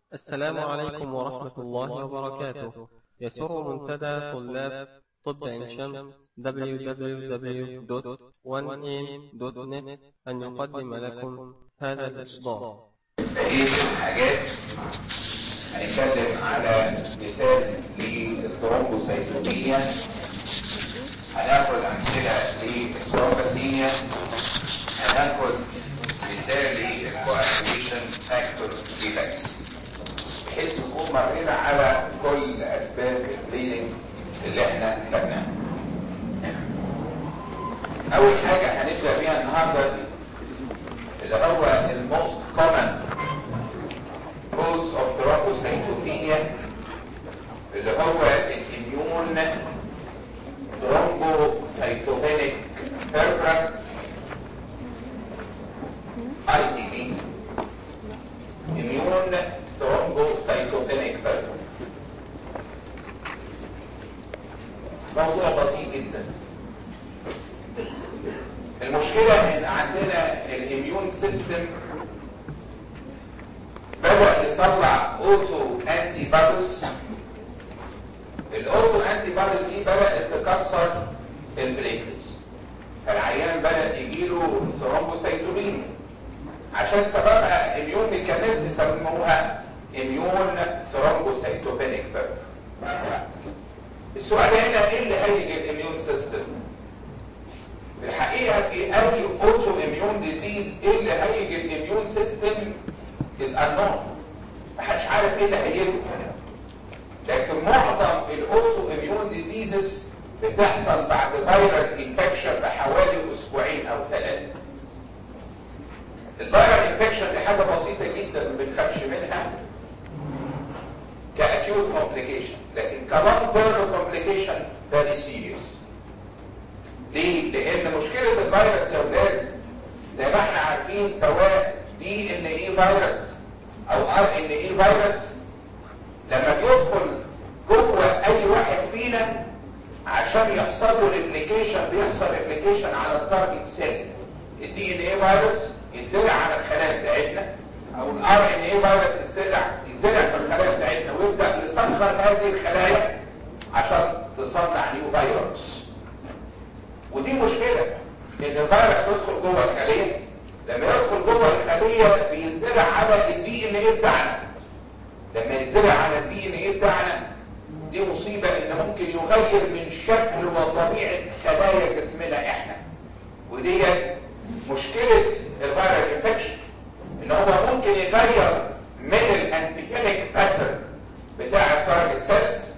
السلام عليكم ورحمة الله وبركاته يسر منتدى طلاب طب عين شمس www.1am.net أن يقدم لكم هذا الإصدار بقية الحاجات هنتكلم على مثال للثرومبوسيتومية هناخد أمثلة للثرومباسيميا هناخد مثال للكوagulation فاكتور ديفكس بحيث نكون مرينا على كل أسباب البليدنج اللي احنا خدناها أول حاجة هنبدأ بيها النهاردة اللي هو الموست common cause of thrombocytopenia اللي هو الاميون thrombocytopenic purpura ITP immune thrombocytopenic purpura موضوع بسيط جدا المشكلة ان عندنا الاميون سيستم بدأ يطلع اوتو انتي بادوز الاوتو انتي بادوز دي بدأت تكسر البليتلز فالعيان بدأ يجيله ثرومبوسيتوبينيا عشان سببها اميون ميكانيزم سموها اميون ثرومبوسيتوبينيك السؤال هنا ايه اللي هيجي الاميون سيستم الحقيقة في اي اوتو اميون ديزيز ايه اللي هيجي الاميون سيستم is unknown محدش عارف ايه اللي هيجي لكن معظم الاوتو اميون ديزيزز بتحصل بعد فيرال انفكشن بحوالي اسبوعين او ثلاثة الفيرال انفكشن دي حاجة بسيطة جدا ما بنخافش منها كاكيوت كومبليكيشن لكن كلونج تيرم كومبليكيشن فيري سيريس ليه؟ لان مشكلة الفيروس يا ولاد زي ما احنا عارفين سواء دي ان ايه فيروس او ار ان ايه فيروس لما بيدخل جوه اي واحد فينا عشان يحصل له ريبليكيشن بيحصل ريبليكيشن على التارجت سيل الدي ان ايه فيروس يتزرع على الخلايا بتاعتنا او الار ان ايه فيروس يتزرع يتزرع في الخلايا بتاعتنا ويبدا يسخر هذه الخلايا عشان تصنع نيو فيروس ودي مشكله ان الفيروس يدخل جوه الخليه لما يدخل جوه الخليه بيتزرع على الدي ان ايه بتاعنا لما يتزرع على الدي ان ايه بتاعنا دي مصيبه ان ممكن يغير من شكل وطبيعه خلايا جسمنا احنا ودي مشكله الفيرال انفكشن ان هو ممكن يغير من الانتيجينيك باترن بتاع التارجت سيلز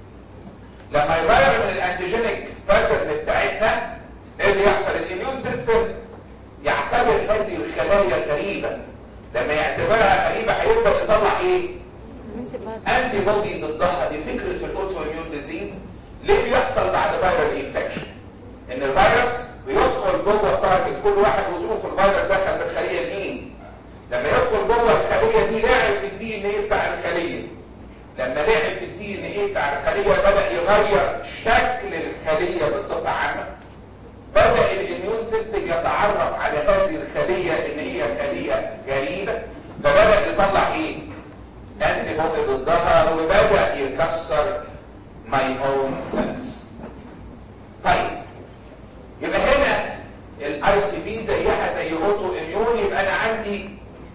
لما يغير من الانتيجينيك باترن بتاعتنا ايه اللي يحصل الاميون سيستم يعتبر هذه الخلايا غريبة لما يعتبرها غريبة هيبدأ يطلع ايه انتي بودي ضدها دي فكرة الاوتو اميون ديزيز ليه بيحصل بعد فيرال انفكشن ان الفيروس بيدخل جوه التارجت كل واحد وظروف الفيروس دخل بالخلية مين لما يدخل جوه الخلية دي لاعب في الدي ان ايه بتاع الخلية لما لعب في الدي ان ايه بتاع الخلية بدأ يغير شكل الخلية بصفة عامة بدأ الاميون سيستم يتعرف على هذه الخلية ان هي خلية غريبة فبدأ يطلع ايه انتي بودي ضدها وبدأ يكسر ماي اون سيلز طيب يبقى هنا الاي تي بي زيها زي اوتو اميون يبقى انا عندي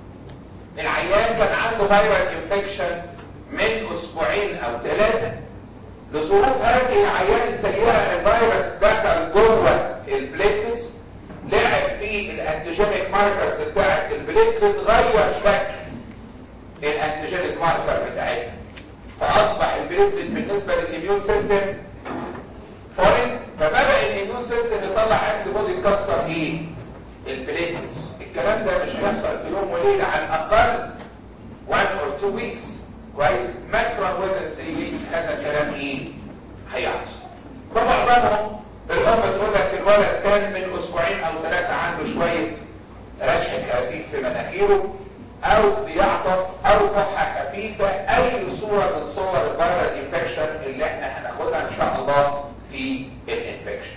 العيان كان عنده فيرال انفكشن من اسبوعين او ثلاثة لظروف هذه العيان السيئة الفيروس دخل جوه البليتلز لعب في الانتيجينيك ماركرز بتاعت البليتلت غير شكل الانتيجينيك ماركر بتاعتها فاصبح البليتلت بالنسبة للاميون سيستم فورين فبدأ الاميون سيستم يطلع انتي بودي تكسر ايه البليتلتس الكلام ده مش هيحصل في يوم وليلة على الاقل 1 or 2 weeks كويس maximum within 3 weeks هذا الكلام ايه هيحصل فمعظمهم الام تقول لك الولد كان من اسبوعين او ثلاثة عنده شوية رشح خفيف في مناخيره او بيعطس او كحة خفيفة اي صورة من صور الفيرال انفكشن اللي احنا هناخدها ان شاء الله في الانفكشن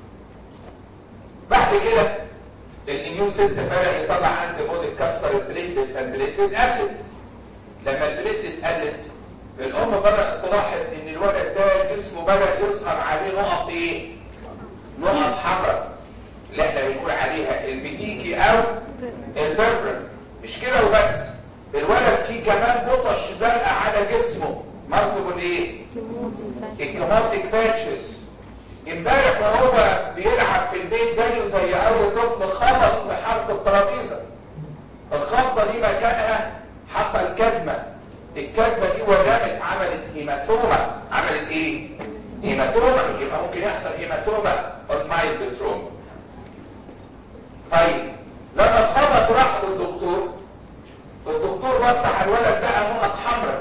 بعد كده الاميون سيستم بدأ يطلع انتي بودي تكسر البليتلت فالبليتلت قفلت لما البليتلت نزلت قلت الام بدات تلاحظ ان الولد ده جسمه بدا يظهر عليه نقط ايه نقط حمراء اللي احنا بنقول عليها البتيكي او البربر مش كده وبس الولد فيه كمان بطش زرقاء على جسمه مكتوب ايه الكيموتيك باتشز امبارح وهو بيلعب في البيت زيه زي اول طفل خبط في حرف الترابيزه الخبطه دي مكانها حصل كدمه الكدمه دي ورمت عملت هيماتوما عملت ايه هيماتوما يبقى ممكن يحصل هيماتوما المايلد تروما طيب لما الخبط راح للدكتور الدكتور بص على الولد بقى نقط حمراء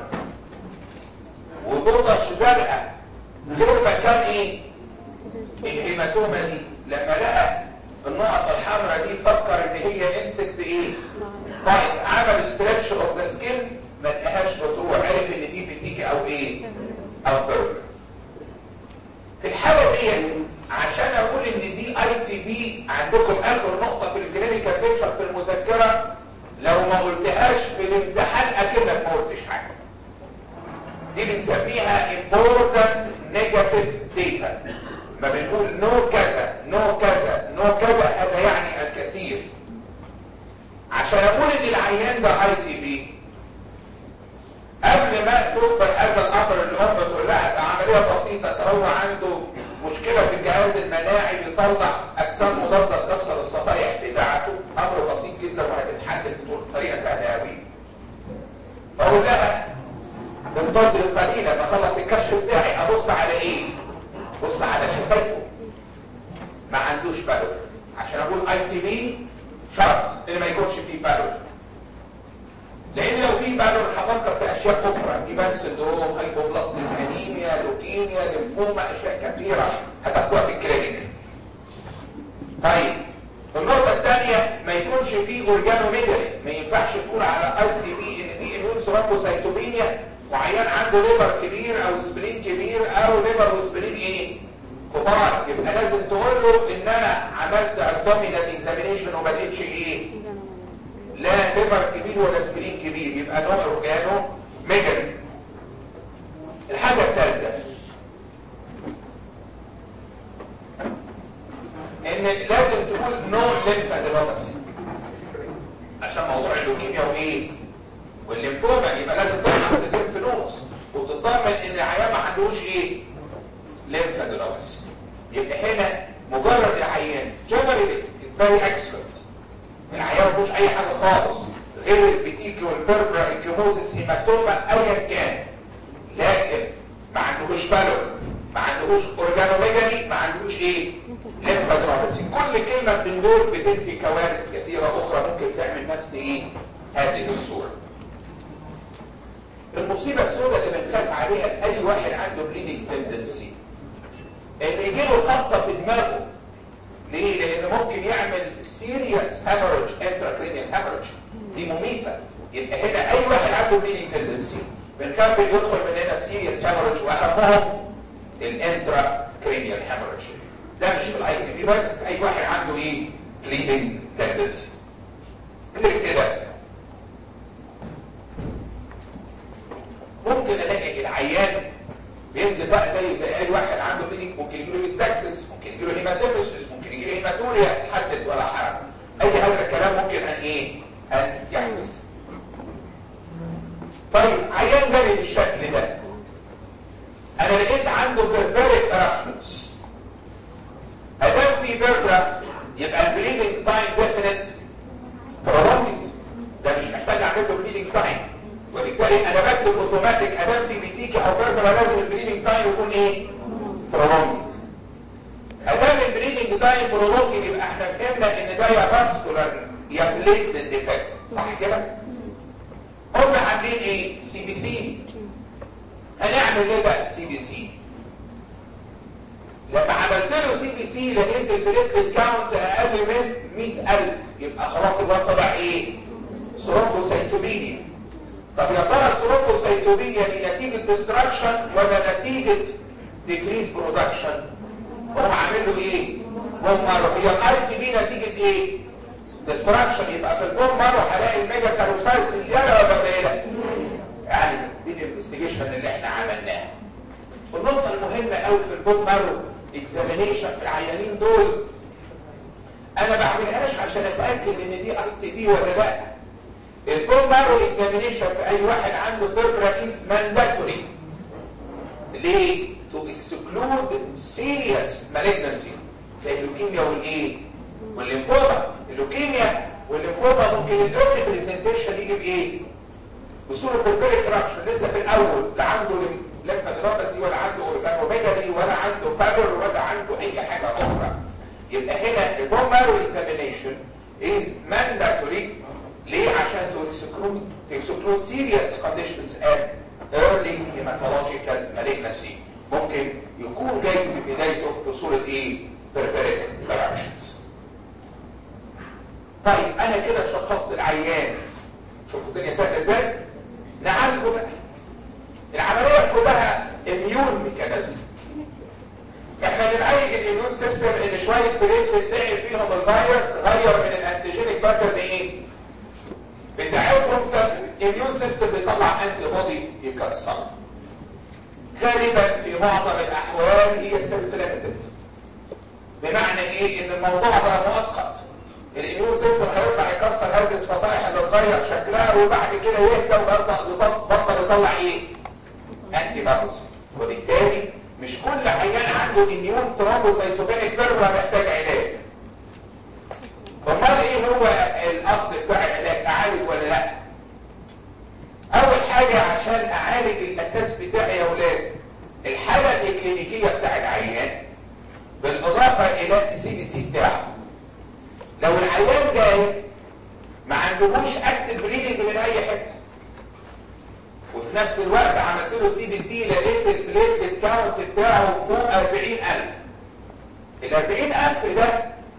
وبطش زرقاء غير مكان ايه الهيماتوما دي لما لقى النقط الحمراء دي فكر ان هي انسكت ايه طيب عمل ستريتش اوف ذا سكين ما لقاهاش بتروح عرف ان دي بتيجي او ايه او بيرد في الحالة دي عشان اقول ان دي اي تي بي عندكم اخر نقطة في الكلينيكال بيكتشر في المذكرة لو ما قلتهاش في الامتحان اكنك ما قلتش حاجة دي بنسميها important negative data ما بنقول نو كذا نو كذا نو كذا هذا يعني الكثير عشان اقول ان العيان ده اي تي بي قبل ما تقبل هذا الامر الام تقول لها ده عمليه بسيطه ده هو عنده مشكله في الجهاز المناعي بيطلع اجسام مضاده تكسر الصفائح بتاعته امر بسيط جدا وهتتحل بطريقه سهله قوي فاقول لها انتظر قليلا لما اخلص الكشف بتاعي ابص على ايه بص على شفايفه ما عندوش بالو عشان اقول اي تي بي شرط ان ما يكونش فيه بالو لان لو في بالو هفكر في اشياء اخرى ايمان سندروم هايبوبلاستيك انيميا لوكيميا ليمفوما اشياء كثيره هتاخدوها في الكلينيك طيب النقطه الثانيه ما يكونش فيه اورجانوميجالي ما ينفعش تقول على اي تي بي ان دي اميون ثرومبوسايتوبينيا وعيان عنده ليبر كبير او سبرين كبير او ليبر وسبرين ايه كبار يبقى لازم تقول له ان انا عملت ابدومينال اكزامينيشن وما لقيتش ايه لا ليبر كبير ولا سبرين كبير يبقى نوع اورجانو ميجري الحاجه الثالثه ان لازم تقول نو ليمفادينوباثي عشان موضوع اللوكيميا وايه والليمفوما يبقى لازم تفحص الليمف نودز وتطمن ان العيان ما عندوش ايه ليمفادينوباثي يبقى هنا مجرد العيان جنرالي از فيري اكسلنت العيان ما فيهوش اي حاجه خالص غير البتيكي والبربرا الكيموزيس هيماتوما ايا كان لكن ما عندهوش بالون ما عندهوش اورجانوميجالي ما عندهوش ايه ليمفادينوباثي كل كلمه من دول بتنفي كوارث كثيره اخرى ممكن تعمل نفس ايه هذه الصوره المصيبة السوداء اللي بنخاف عليها لأي واحد عنده بليدنج تندنسي ان يجيله قطة في دماغه ليه؟ لأن ممكن يعمل سيريس هامرج انتراكرينيال هامرج دي مميتة يبقى هنا أي واحد عنده بليدنج تندنسي بنخاف يدخل من هنا في سيريس هامرج وأهمهم الانتراكرينيال هامرج ده مش في الاي بي بس أي واحد عنده ايه؟ بليدنج تندنسي غير كده ممكن الاقي العيان بينزل بقى زي زي اي واحد عنده بينك ممكن يجيله هيستاكسس ممكن يجيله هيماتوميسيس ممكن يجيله هيماتوريا حدث ولا حرج اي هذا الكلام ممكن ان ايه ان يحدث طيب عيان جالي بالشكل ده انا لقيت عنده بيربريك ارابشنز ادام في بيربرا يبقى البليدنج تايم ديفينيت برولونجد ده مش محتاج اعمل له بليدنج تايم وبالتالي انا بكتب اوتوماتيك ادام في بيتيكي او بيربرا لازم البليدنج تايم يكون ايه برولونجد ادام البليدنج تايم برولونجد يبقى احنا فهمنا ان ده يا فاسكولار يا بليد ديفكت صح كده هم عاملين ايه سي بي سي هنعمل ايه بقى سي بي سي لما عملت له سي بي سي لقيت البليتلت كاونت اقل من 100000 يبقى خلاص الواد طلع ايه ثرومبوسيتوبينيا طب يا ترى الثرومبوسيتوبينيا دي نتيجه ديستراكشن ولا نتيجه ديكريس برودكشن هو عامل له ايه بوم مارو هي الاي تي بي نتيجه ايه ديستراكشن يبقى في البوم مارو هلاقي الميجا كاروسايتس زياده ولا قليله يعني دي البون مارو اكزامينيشن في العيانين دول انا ما بعملهاش عشان اتاكد ان دي ار تي بي ولا لا البون مارو اكزامينيشن في اي واحد عنده بيربرا مانداتوري ليه تو اكسكلود سيريس مالجنسي زي اللوكيميا والايه والليمفوما اللوكيميا والليمفوما ممكن الايرلي بريزنتيشن يجي بايه بصوره البيريك رابشن لسه في الاول لا عنده ليمفادينوباثي ولا عنده اورجانوميجالي ولا عنده بابر ولا عنده اي حاجه اخرى يبقى هنا البون مارو اكزامينيشن is mandatory ليه عشان to exclude to exclude serious conditions and early hematological malignancy ممكن يكون جاي في بدايته بصورة ايه peripheral eruptions طيب انا كده شخصت العيان شوفوا الدنيا سهله ازاي نعالجه بقى العمليه كلها اميون ميكانيزم احنا بنعالج الاميون سيستم ان شويه بليت تلاقي فيهم الفيروس غير من الانتيجينيك باترن ايه بتاعتهم الاميون سيستم بيطلع انتي بودي يكسر غالبا في معظم الاحوال هي سيرفلاتيف بمعنى ايه ان الموضوع ده مؤقت الاميون سيستم هيطلع يكسر هذه الصفائح اللي تغير شكلها وبعد كده يهدى ويبطل يطلع ايه انتي بوديز وبالتالي مش كل عيان عنده اميون ترومبوسايتوبينيك بيربرا محتاج علاج امال ايه هو الاصل بتاع العلاج اعالج ولا لا اول حاجة عشان اعالج الاساس بتاعي يا ولاد الحالة الاكلينيكية بتاع العيان بالاضافة الى السي بي سي بتاعه لو العيان جاي ما عندهوش اكتف بليدنج من اي حته وفي نفس الوقت عملت له سي بي سي لقيت البليت كاونت بتاعه فوق 40000 ال 40000 ده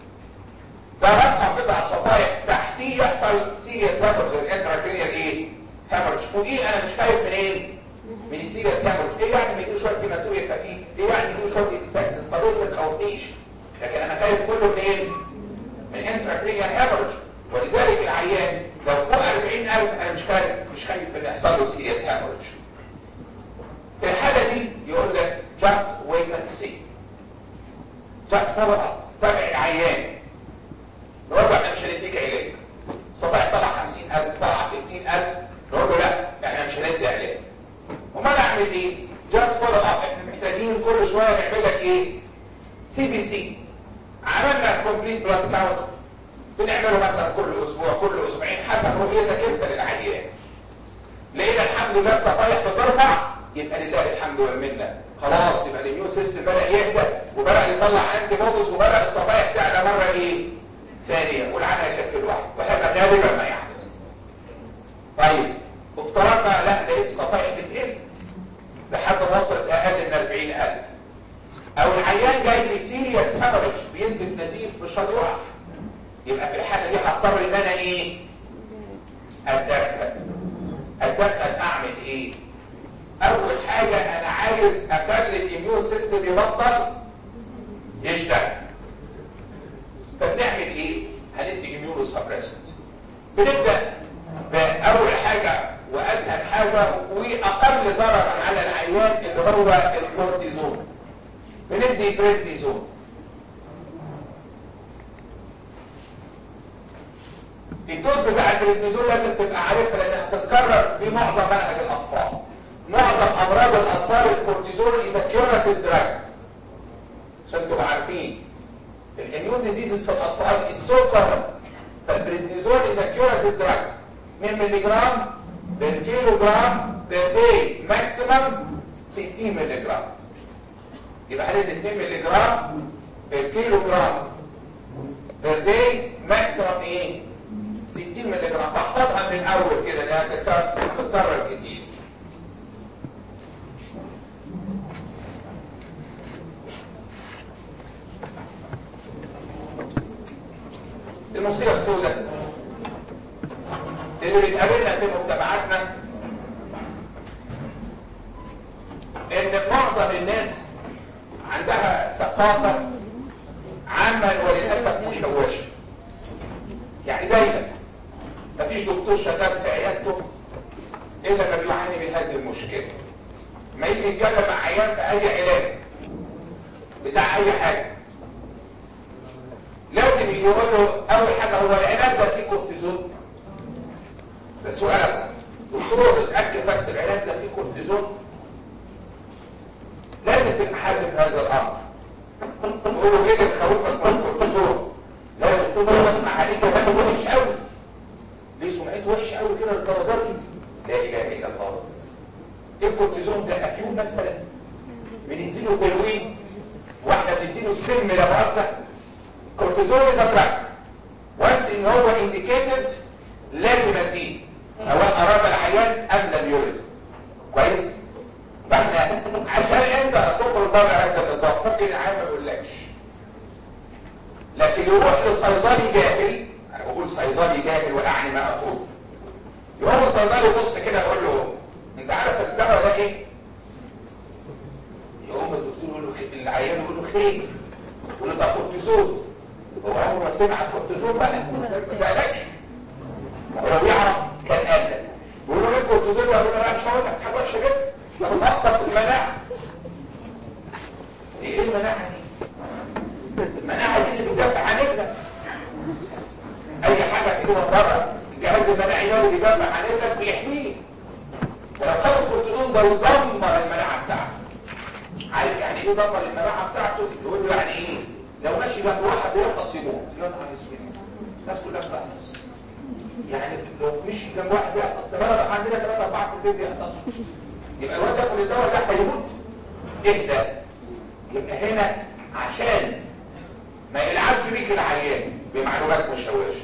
ده رقم بتاع صفائح تحتيه يحصل سيريس هامرج الانتراكرينيال ايه؟ هامرج فوقيه انا مش خايف منين؟ من السيريس هامرج ايه يعني ما يجيله شويه هيماتوريا خفيف؟ ايه يعني يجيله شويه اكستاكسس؟ طبيعي ما تخوفنيش لكن انا خايف كله منين؟ من انتراكرينيال هامرج ولذلك العيان لو فوق 40000 انا مش خايف مش خايف ان يحصل له سيريس هامرج في الحاله دي يقول لك just wait and see just follow up تابع العيان نقول له احنا مش هنديك علاج صباح طلع 50000 طلع 60000 نقول له لا احنا مش هندي علاج امال اعمل ايه just follow up احنا محتاجين كل شويه نعمل لك ايه سي بي سي عملنا كومبليت بلاد كاونت بنعمله مثلا كل اسبوع كل اسبوعين حسب رؤيتك انت للعيان لقينا الحمد لله الصفايح بترفع يبقى لله الحمد والمنه خلاص يبقى الاميون سيستم بدا يهدى وبدا يطلع انتي بوديز وبدا الصفايح تعلى مره ايه ثانيه والعمل يشكل واحد وهذا غالبا ما يحدث طيب افترضنا لا لقيت الصفايح بتقل لحد ما وصلت اقل من 40000 او العيان جاي لي سيريس هامرج بينزل نزيف مش هتروح يبقى في الحالة دي هضطر ان انا ايه اتدخل اتدخل اعمل ايه اول حاجة انا عايز اخلي الاميون سيستم يبطل يشتغل فبنعمل ايه هندي اميونو سبريسنت بنبدأ باول حاجة واسهل حاجة واقل ضرر على العيان اللي هو الكورتيزون بندي بريدنيزون الدوز بتاع البريدنيزون لازم تبقى عارفها لانها هتتكرر في معظم منهج الاطفال معظم امراض الاطفال الكورتيزون اذا كيوراتيف دراج عشان تبقوا عارفين الاميون ديزيزز في الاطفال السكر فالبريدنيزون اذا كيوراتيف دراج 2 مللي جرام بالكيلو جرام بير ماكسيمم 60 مللي جرام يبقى هندي 2 مللي جرام بالكيلو جرام بير داي ماكسيمم ايه 60 مللي جرام بحفظها من اول كده لانها تتكرر كتير المصيبه السوداء اللي بتقابلنا في مجتمعاتنا ان معظم الناس عندها ثقافه عامه وللاسف مشوشه يعني دايما مفيش دكتور شغال في عيادته الا ما بيعاني من هذه المشكله ما يجي يتكلم مع عيان في اي علاج بتاع اي حاجه لازم يقول له اول حاجه هو العلاج ده فيه كورتيزون ده سؤالك دكتور اتاكد بس العلاج ده فيه كورتيزون لازم تبقى حاسب هذا الامر تقول له ايه اللي تخوفك من الكورتيزون لازم تقول له بسمع عليه كمان وحش قوي ليه سمعته وحش قوي كده للدرجه دي لا اله الا الله ايه الكورتيزون ده افيون مثلا بنديله بروين واحنا بنديله سم لا مؤاخذه كورتيزون از اتراك وانس ان هو انديكيتد لازم اديه سواء اراد العيان ام لم يرد كويس فاحنا عشان انت تخرج بره هذا النطاق ممكن العيان ما يقولكش لكن يروح لصيدلي جاهل انا بقول صيدلي جاهل واعني ما اقول يقوم الصيدلي يبص كده يقول له انت عارف الدواء ده ايه يقوم الدكتور يقول له خير العيان يقول له خير يقول له ده كورتيزون هو عمره ما سمع الكورتيزون بقى ما سالكش ولو يعرف كان قال لك يقول له ايه الكورتيزون يقول له لا مش هقول لك حاجه وحشه جدا ياخد اكتر في المناعه دي ايه المناعه دي المناعه دي اللي بتدافع عنك اي حاجه كده من بره الجهاز المناعي ده اللي بيدافع عنك بيحميك ولو خد الكورتيزون ده يدمر المناعه بتاعته عارف يعني ايه دمر المناعه بتاعته يقول له يعني ايه لو ماشي جنب واحد بيغطس يموت يا نهار اسود الناس كلها بتغطس يعني لو مشي جنب واحد بيغطس ده بقى عندنا ثلاثه اربعه في البيت بيغطسوا يبقى الواد ياخد الدواء ده هيموت اهدى يبقى هنا عشان ما يلعبش بيك العيان بمعلومات مشوشه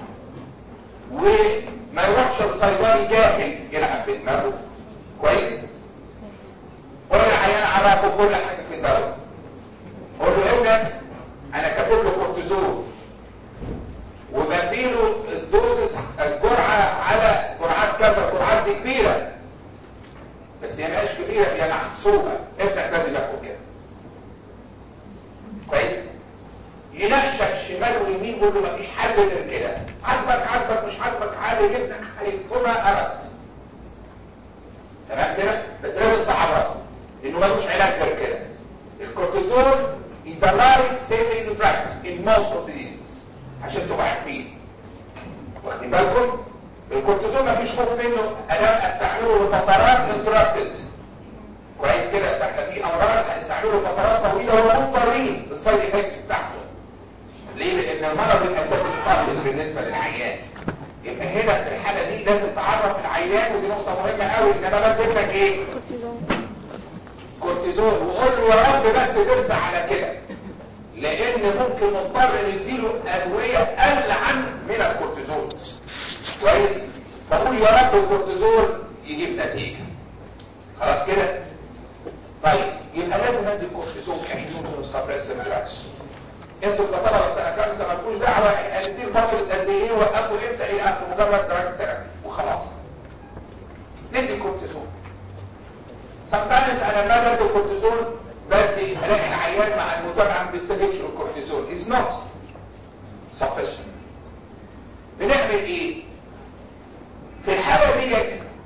وما يروحش لصيدلي جاهل يلعب بدماغه كويس قول العيان عرفه كل حاجه في الدواء قول له ابنك انا كاتب له كورتيزون وبديله الدوزس الجرعه على جرعات كذا الجرعات دي كبيره بس هي مش كبيره هي محسوبه ابنك لازم ياخد كده كويس يناقشك شمال ويمين يقول له مفيش حل غير كده عاجبك عاجبك مش عاجبك عادي ابنك هيكونها اردت تمام كده بس لازم تعرفه انه ملوش علاج غير كده الكورتيزون is a life saving drugs in most of the diseases عشان تبقى عارفين واخدين بالكم الكورتيزون مفيش خوف منه انا استعمله لفترات انتراكتد كويس كده احنا في امراض هنستعمله لفترات طويله وهم مضطرين بالسايد افكتس بتاعته ليه لان المرض الاساسي قاتل بالنسبه للعيان يبقى هنا في الحاله دي لازم تعرف العيان ودي نقطه مهمه قوي ان انا بدي لك ايه كورتيزون وقول له يا رب بس ترسى على كده لان ممكن نضطر نديله ادويه اقل عن من الكورتيزون كويس فقول يا رب الكورتيزون يجيب نتيجه خلاص كده طيب يبقى لازم ادي الكورتيزون كهيمون سبريسيف دراجز انتوا كطلبه سنه خامسه مالكوش دعوه هنديك فتره قد ايه وقفوا امتى الى اخر مجرد دراج ثيرابي وخلاص ندي كورتيزون sometimes انا لما بدي كورتيزون بدي الاقي العيان مع المتابعه ما بيستجيبش الكورتيزون is not sufficient بنعمل ايه في الحاله دي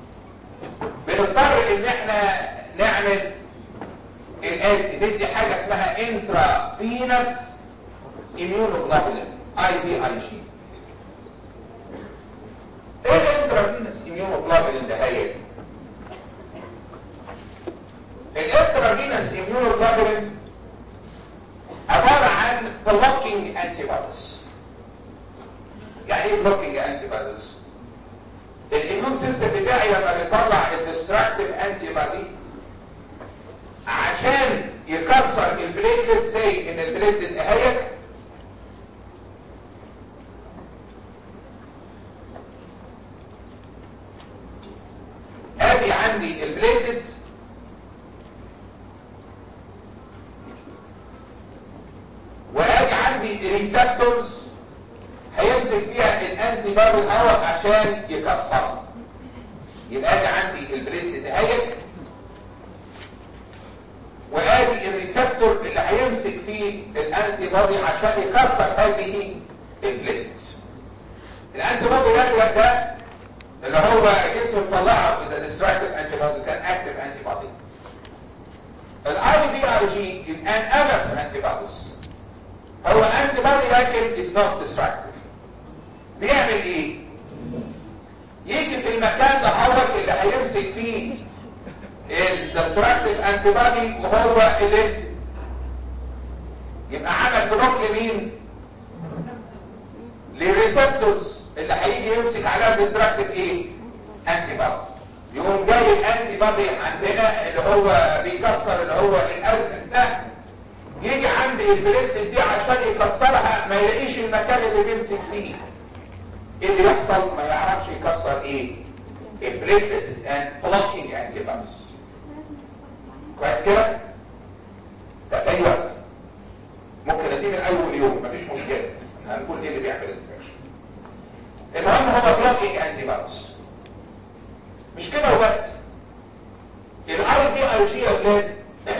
بنضطر ان احنا نعمل الآتي ندي حاجه اسمها intravenous immunoglobulin اي بي اي جي ايه الانترافينس immunoglobulin ده هي الانترافينس immunoglobulin عبارة عن blocking antibodies يعني ايه blocking antibodies الاميون سيستم بتاعي لما بيطلع الديستراكتيف antibody عشان يكسر البليتلت زي ان البليتلت اهيت ادي عندي البليتلتس وادي عندي ريسبتورز هيمسك فيها الانتي بار الاول عشان يكسر يبقى ادي عندي البليتلت اهيت وادي الريسبتور اللي هيمسك فيه الانتي بودي عشان يكسر هذه البليتلتس الانتي بودي ده ده اللي هو جسم مطلعه اذا ديستراكتيف انتي بودي كان اكتيف انتي بودي الاي بي ار جي is an other لكن is not destructive بيعمل ايه يجي في المكان ده هو اللي هيمسك فيه الدستراكتيف انتي بادي وهو الانت يبقى عمل بلوك لمين للريسبتورز اللي هيجي يمسك عليها الدستراكتيف ايه انتي بادي يقوم جاي الانتي بادي عندنا اللي هو بيكسر اللي هو الازمس ده يجي عند البليت دي عشان يكسرها ما يلاقيش المكان اللي بيمسك فيه ايه اللي يحصل ما يعرفش يكسر ايه البليتلتس اند بلوكينج انتي باديز كويس كده ده اي وقت ممكن اديه من اول يوم مفيش مشكله هنقول ايه اللي بيعمل استكشن المهم هو بلوكينج انتي باديز مش كده وبس الاي دي اي جي يا اولاد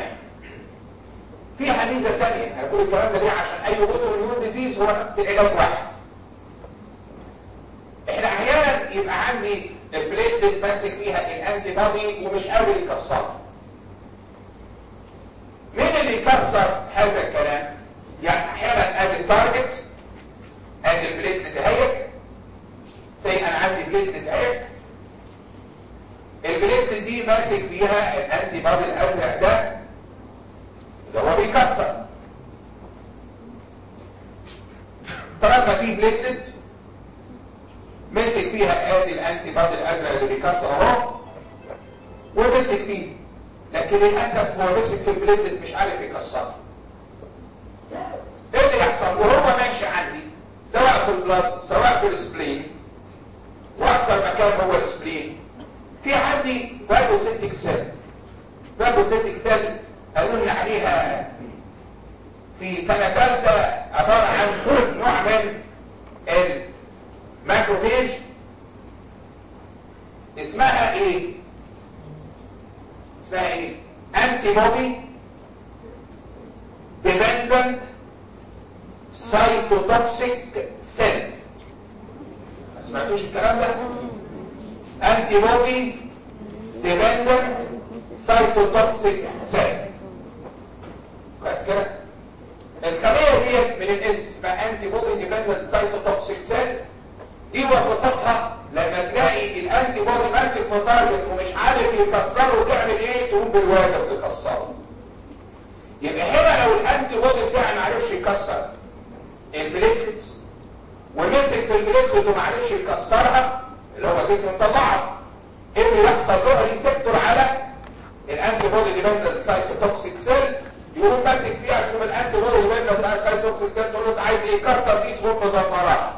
فيها ميزه ثانيه هنقول الكلام ده ليه عشان اي اوتو اميون ديزيز هو نفس العلاج واحد احنا احيانا يبقى عندي البليتلت ماسك فيها الانتي بادي ومش قادر يكسرها مين اللي يكسر هذا الكلام يعني احيانا ادي التارجت ادي البليتلت اهيك زي انا عندي بليتلت اهيك البليتلت دي ماسك فيها الانتي بادي الازرق ده اللي هو بيكسر طالما في بليتلت مسك فيها ادي الانتي بادي الازرق اللي بيكسر اهو ومسك فيه لكن للاسف هو مسك في البليتلت مش عارف يكسرها ايه اللي يحصل وهو ماشي عندي سواء في البلد سواء في السبلين واكثر مكان هو السبلين في عندي فاجوسيتك سيل فاجوسيتك سيل قالوا لنا عليها في سنه ثالثه عباره عن نوع من الماكروفيج اسمها ايه اسمها ايه انتي بودي ديبندنت سايتوتوكسيك سيل ما سمعتوش الكلام ده انتي بودي ديبندنت سايتوتوكسيك سيل بس كده الخليه دي من الاسم اسمها انتي بودي ديبندنت سايتوتوكسيك سيل دي وظيفتها لما تلاقي الانتي بودي ماسك في تارجت ومش عارف يكسره تعمل ايه تقوم بالواجب تكسره يبقى هنا لو الانتي بودي بتاعي ما عرفش يكسر البليتلتس ومسك في البليتلت وما عرفش يكسرها اللي هو جسم طلعه ايه اللي يحصل له ريسبتور على الانتي بودي ديبندنت سايتوتوكسيك سيل يقوم ماسك فيها تقوم الانتي بودي ديبندنت سايتوتوكسيك سيل تقول له انت عايز يكسر دي تقوم مدمرها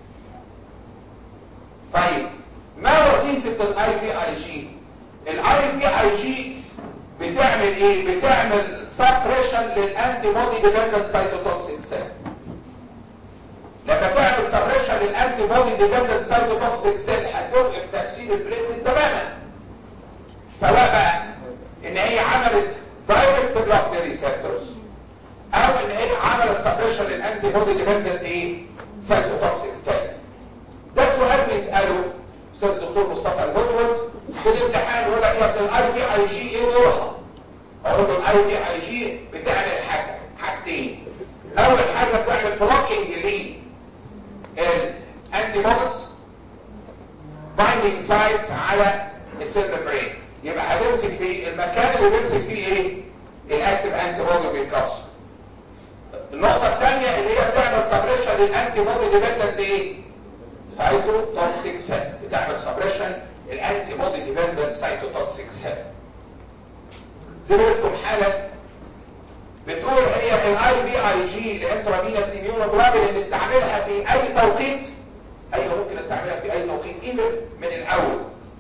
طيب ما وظيفه الاي بي اي جي الاي بي اي جي بتعمل ايه بتعمل سبريشن للانتي بودي ديبندنت سايتوتوكسيك سيل لما تعمل سبريشن للانتي بودي ديبندنت سايتوتوكسيك سيل هتوقف تاثير البليتلت تماما سواء بقى ان هي عملت دايركت بلوك للريسبتورز او ان هي عملت سبريشن للانتي بودي ديبندنت ايه سايتوتوكسيك سيل ده سؤال بيساله استاذ دكتور مصطفى الهدود في الامتحان يقول لك يا ابن الاي بي اي جي ايه دورها؟ اقول له الاي بي اي جي بتعمل حاجه حاجتين اول حاجه بتعمل بلوكينج ليه الانتي بوديز بايندينج سايتس على السيل ميمبرين يبقى هتمسك في المكان اللي بيمسك فيه ايه الاكتيف انتي بودي بيتكسر النقطه الثانيه اللي هي بتعمل سبريشن للانتي بودي ديبندنت ايه سايتوتوكسيك سيل بتعمل سبريشن الانتي بودي ديبندنت سايتوتوكسيك سيل زميلتكم حاله بتقول هي الاي بي اي جي الانترافينوس اميونوجلوبولين اللي استعملها في اي توقيت ايوه ممكن استعملها في اي توقيت ايفن من الاول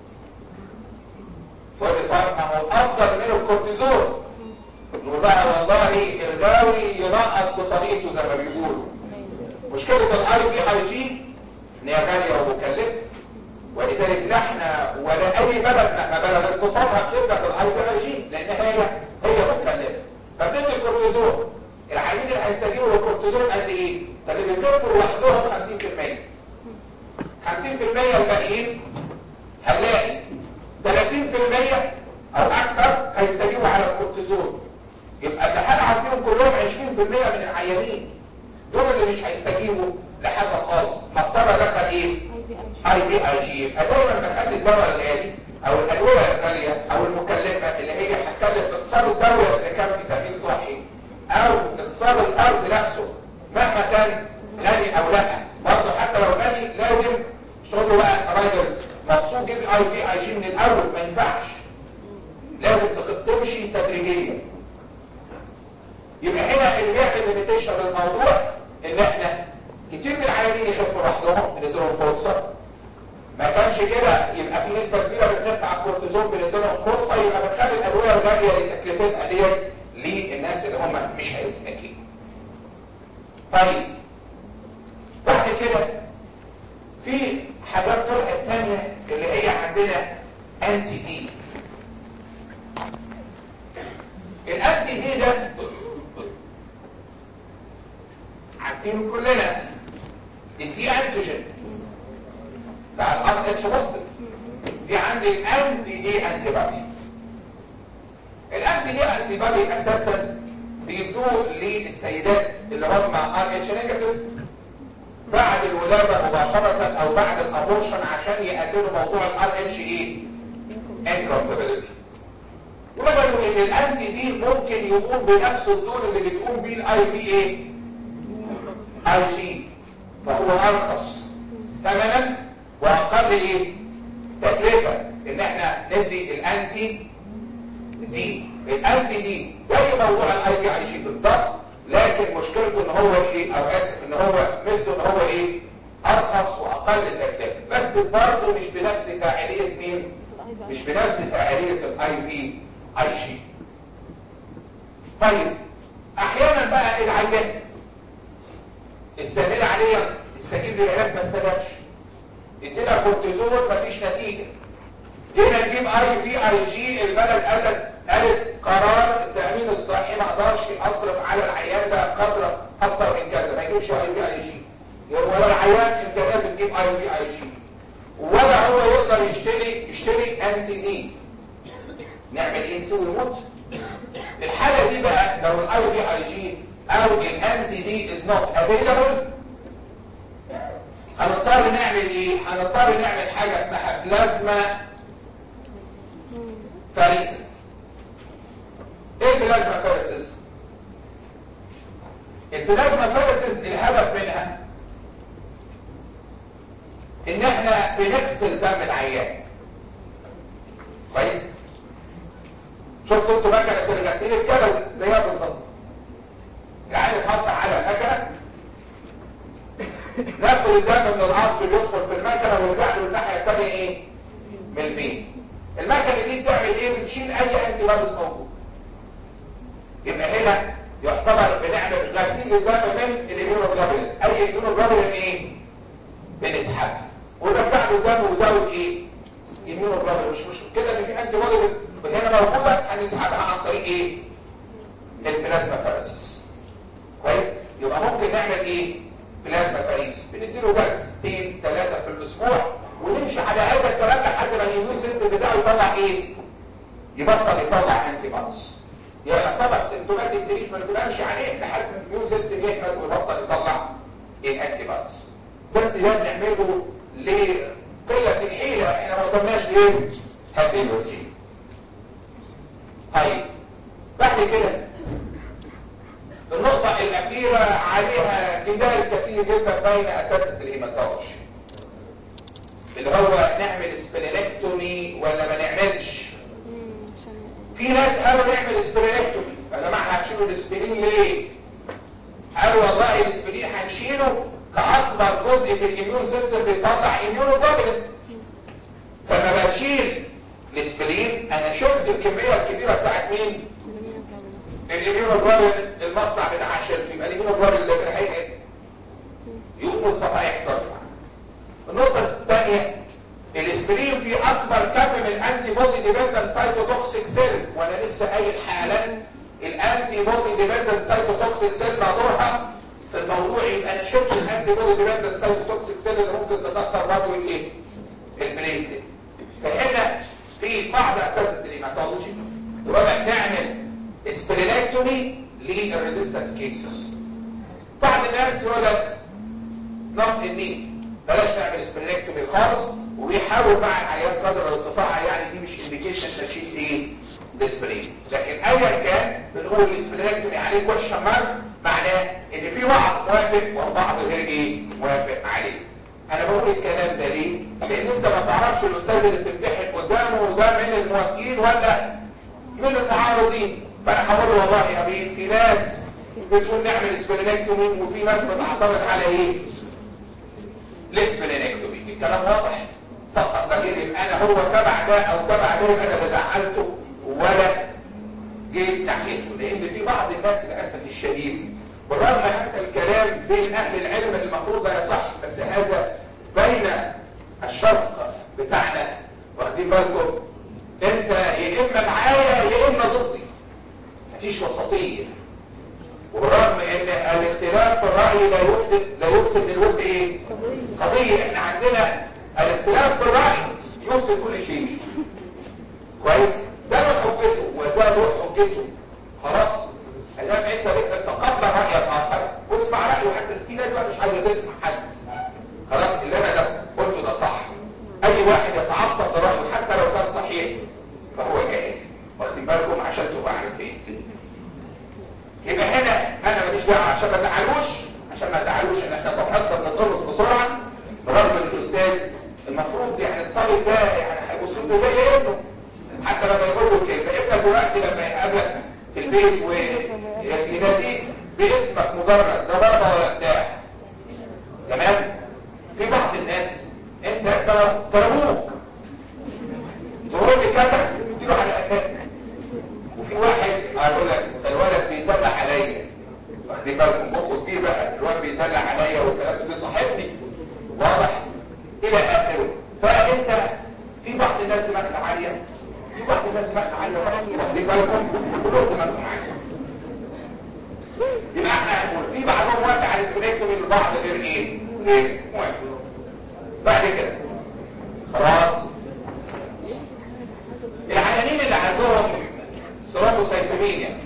فقلت طيب ما هو افضل من الكورتيزون نقول بقى والله الغاوي ينقط بطريقته زي ما بيقولوا مشكله الاي بي اي جي ان هي غاليه ومكلفه ولذلك لا احنا ولا اي بلد ما بلد اقتصادها بتبدا بالاي بي اي جي لان هي هي مكلفه فبندي الكورتيزون العيانين اللي هيستجيبوا للكورتيزون قد ايه؟ فاللي بيضربوا لوحدهم 50% 50% الباقيين هنلاقي 30% او اكثر هيستجيبوا على الكورتيزون يبقى اللي هلعب فيهم كلهم 20% من العيانين دول اللي مش هيستجيبوا بي اي جي يبقى دايما بخلي الدواء الغالي او الادويه الغاليه او المكلفه اللي هي هتكلف اقتصاد الدوله اذا كان في تامين صحي او اقتصاد الارض نفسه مهما كان غني او لا برضه حتى لو غني لازم تقول له بقى راجل مقصود جيب اي بي اي جي من الاول ما ينفعش لازم تمشي تدريجيا يبقى هنا اللي بيعمل ليميتيشن للموضوع ان احنا كتير من العيانين يخفوا لوحدهم بنديلهم فرصه ما كانش كده يبقى في نسبه كبيره بتدفع الكورتيزون بنديلهم فرصه يبقى بنخلي الادويه الغاليه اللي تكلفتها ديت للناس اللي هم مش هيستكين طيب بعد كده في حاجات طرق الثانيه اللي هي عندنا انتي دي الانتي دي ده عارفين كلنا الدي انتيجين بتاع الار اتش بوزيتيف في عندي الانتي دي انتي بادي الانتي دي انتي بادي اساسا بيدوه للسيدات اللي هم ار اتش نيجاتيف بعد الولاده مباشره او بعد الابورشن عشان يقللوا موضوع الار اتش ايه انكومباتيبيليتي وقالوا ان الانتي دي ممكن يقوم بنفس الدور اللي بتقوم بيه الاي بي ايه اي جي فهو ارخص ثمنا واقل ايه تكلفه ان احنا ندي الانتي دي الانتي دي زي موضوع الاي بي اي جي بالظبط لكن مشكلته ان هو ايه او اسف ان هو مثله ان هو ايه ارخص واقل تكلفه بس برضه مش بنفس فاعليه مين مش بنفس فاعليه الاي بي اي جي طيب احيانا بقى العيان السهل عليه استجيب للعلاج ما استجابش ادينا كورتيزون مفيش نتيجه جينا نجيب اي بي اي جي البلد قالت قالت قرار التامين الصحي ما اقدرش اصرف على العيان ده قدر اكتر من كذا ما يجيبش اي بي اي جي ولا العيان امكانيات تجيب اي بي اي جي ولا هو يقدر يشتري يشتري انتي دي نعمل ايه نسوي الموت الحاله دي بقى لو الاي بي اي جي او الانتي دي از نوت افيلابل هنضطر نعمل ايه هنضطر نعمل حاجه اسمها بلازما فاريسيس ايه بلازما فاريسيس البلازما فاريسيس الهدف منها ان احنا بنغسل دم العيان كويس شفتوا انتوا مكنه الغسيل الكلوي زيها بالظبط العيان يتحط على المكنه ناخد الدم من العظم يدخل في المكنه ويرجع له الناحيه الثانيه ايه من البين المكنه دي بتعمل ايه بتشيل اي انتي فيروس موجود يبقى هنا يعتبر بنعمل غسيل الدم من الاميونوجلوبولين اي اميونوجلوبولين ايه بنسحبها ونرجع له الدم وزود ايه اميونوجلوبولين مش مش كده ان في انتي بودي هنا موجوده هنسحبها عن طريق ايه البلازما فارسيس كويس يبقى ممكن نعمل ايه بلازما فاريس بنديله جلستين ثلاثه في الاسبوع ونمشي على هذا الكلام لحد ما الاميون سيستم بتاعه يطلع ايه يبطل يطلع انتي بوديز يعني يعتبر سيمتوماتيك تريتمنت بمشي عليه لحد ما الاميون سيستم يهمل ويبطل يطلع الانتي بوديز بس ده بنعمله لقله الحيله احنا ما قدرناش ليه هذه الوسيله طيب بعد كده النقطة الأخيرة عليها جدال كثير جدا بين أساسة الهيماتولوجي اللي هو نعمل سبلينكتومي ولا ما نعملش في ناس قالوا نعمل سبلينكتومي يا جماعة هتشيلوا الاسبرين ليه؟ قالوا والله الاسبرين هنشيله كأكبر جزء في الإميون سيستم بيطلع إميونوجلوبولين فلما بشيل الاسبرين أنا شفت الكمية الكبيرة بتاعت مين؟ الاميونوجلوبولين المصنع بتاع الشركه يبقى الاميونوجلوبولين اللي في الحقيقه يقوم الصفائح تطلع النقطه الثانيه الاسبرين في اكبر كم من الانتي بودي ديبندنت سايتوتوكسيك سيل وانا لسه قايل حالا الانتي بودي ديبندنت سايتوتوكسيك سيل دورها في الموضوع يبقى انا شفت الانتي بودي ديبندنت سايتوتوكسيك سيل اللي ممكن تكسر برضه الايه؟ البليتلت فهنا في بعض اساتذه الهيماتولوجي يقول لك نعمل سبلينكتومي للريزيستنت كيسز بعض الناس يقول لك نوت النيد بلاش نعمل سبلينكتومي خالص وبيحاول مع العيان قدر الاستطاعه يعني دي مش انديكيشن تشخيص ايه ديسبلين لكن ايا كان بنقول الاسبلينكتومي عليه كويشن مارك معناه ان في بعض موافق والبعض غير ايه موافق عليه انا بقول الكلام ده ليه لان انت ما تعرفش الاستاذ اللي بتمتحن قدامه ده من الموافقين ولا من المعارضين فانا هقول له والله يا بيه في ناس بتقول نعمل اسبلينكتومي وفي ناس بتعترض على ايه الاسبلينكتومي الكلام واضح فقط غير انا هو تبع ده او تبع ده انا لا زعلته ولا جيت ناحيته لان في بعض الناس للاسف الشديد بالرغم هذا الكلام بين اهل العلم المفروض لا يصح بس هذا بين الشرق بتاعنا واخدين بالكم انت يا اما معايا يا اما ضدي مفيش وسطيه وبالرغم ان الاختلاف في الراي لا يفسد لا يفسد الود ايه قضيه احنا عندنا الاختلاف في الراي يفسد كل شيء كويس ده له حجته وده له حجته خلاص ادام انت تتقبل راي الاخر واسمع رايه حتى في ناس بقى مش عايزه تسمع حد خلاص اللي انا ده قلته ده صح اي واحد يتعصب لرايه حتى لو كان صحيح فهو جاهل واخدين بالكم عشان تبقوا عارفين يبقى هنا انا ماليش دعوه عشان ما تزعلوش عشان ما تزعلوش ان احنا طب نقدر نخلص بسرعه برغم ان الاستاذ المفروض يعني الطالب ده يعني هيبص له زي ابنه حتى لما يقول له كلمه ابنك دلوقتي لما يقابلك في البيت ويناديك باسمك مجرد ده ضربه ولا بتاع تمام في بعض الناس انت ضربوك تقول لي كذا تديله على قفاك وفي واحد هيقول لك الولد بيدلع عليا واخدين بالكم مخه كبير بقى الولد بيدلع عليا والكلام ده بيصاحبني واضح الى اخره فانت في بعض الناس دماغها عاليه في بعض الناس دماغها عاليه واخدين بالكم كلهم دماغهم عاليه يبقى احنا هنقول في بعضهم موافق على اسمناكم البعض غير ايه؟ غير موافق بعد كده خلاص العيانين اللي عندهم ثرومبوسايتومينيا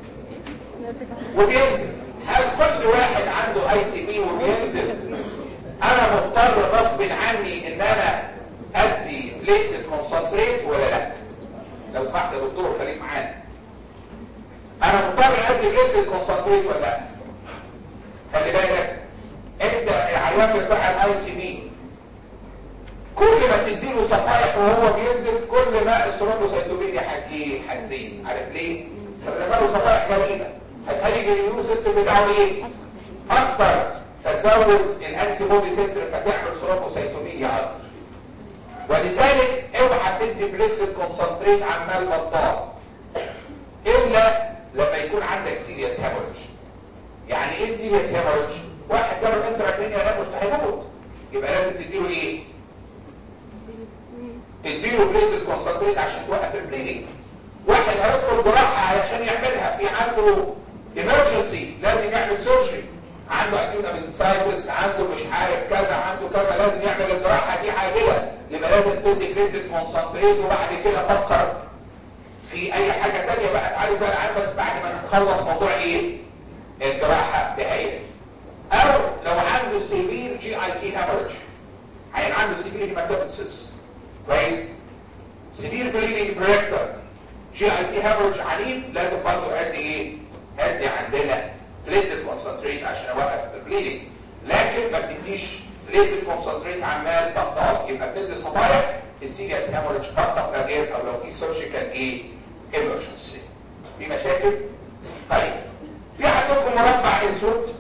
وبينزل هل كل واحد عنده اي تي بي وبينزل انا مضطر غصب عني ان انا ادي بليتلت كونسنتريت ولا لا لو سمحت يا دكتور خليك معانا انا مضطر ادي بليتلت كونسنتريت ولا لا خلي بالك انت العيان بتاع الاي تي بي كل ما تديله صفائح وهو بينزل كل ما الثرومبوسايتوبينيا هتزيد عارف ليه؟ فلما له صفائح جميله هتهيج الاميون سيستم بتاعه ايه؟ اكتر فتزود الانتي بودي تتر فتعمل ثرومبوسايتوبينيا اكتر ولذلك اوعى تدي بليتلت كونسنتريت عمال بطال الا لما يكون عندك سيريس هيموريدج يعني ايه سيريس هيموريدج؟ واحد جرب انتراكرينيا ناموس هيموت يبقى لازم تديله ايه؟ تديله بليتلت كونسنتريت عشان توقف البليدنج واحد هيدخل جراحه علشان يعملها في عنده ايمرجنسي لازم يعمل سيرجري عنده اكيد ابنسايتس عنده مش عارف كذا عنده كذا لازم يعمل الجراحه دي عاجله يبقى لازم تدي بليتلت كونسنتريت وبعد كده فكر في اي حاجه ثانيه بقى تعالي بقى العام بس بعد ما نخلص موضوع ايه الجراحه نهائيا او لو عنده سيفير جي اي تي هامرج هيبقى عنده سيفير هيماتومسيس كويس سيفير بليدنج بريكتر جي اي تي هامرج عنيف لازم برضه ادي ايه ادي عندنا بليتد كونسنتريت عشان اوقف البليدنج لكن ما بتديش بليتد كونسنتريت عمال بطال يبقى بتدي صفائح السيريس هامرج فقط لا غير او لو في سيرجيكال ايه ايمرجنسي في مشاكل طيب في عندكم مربع اسود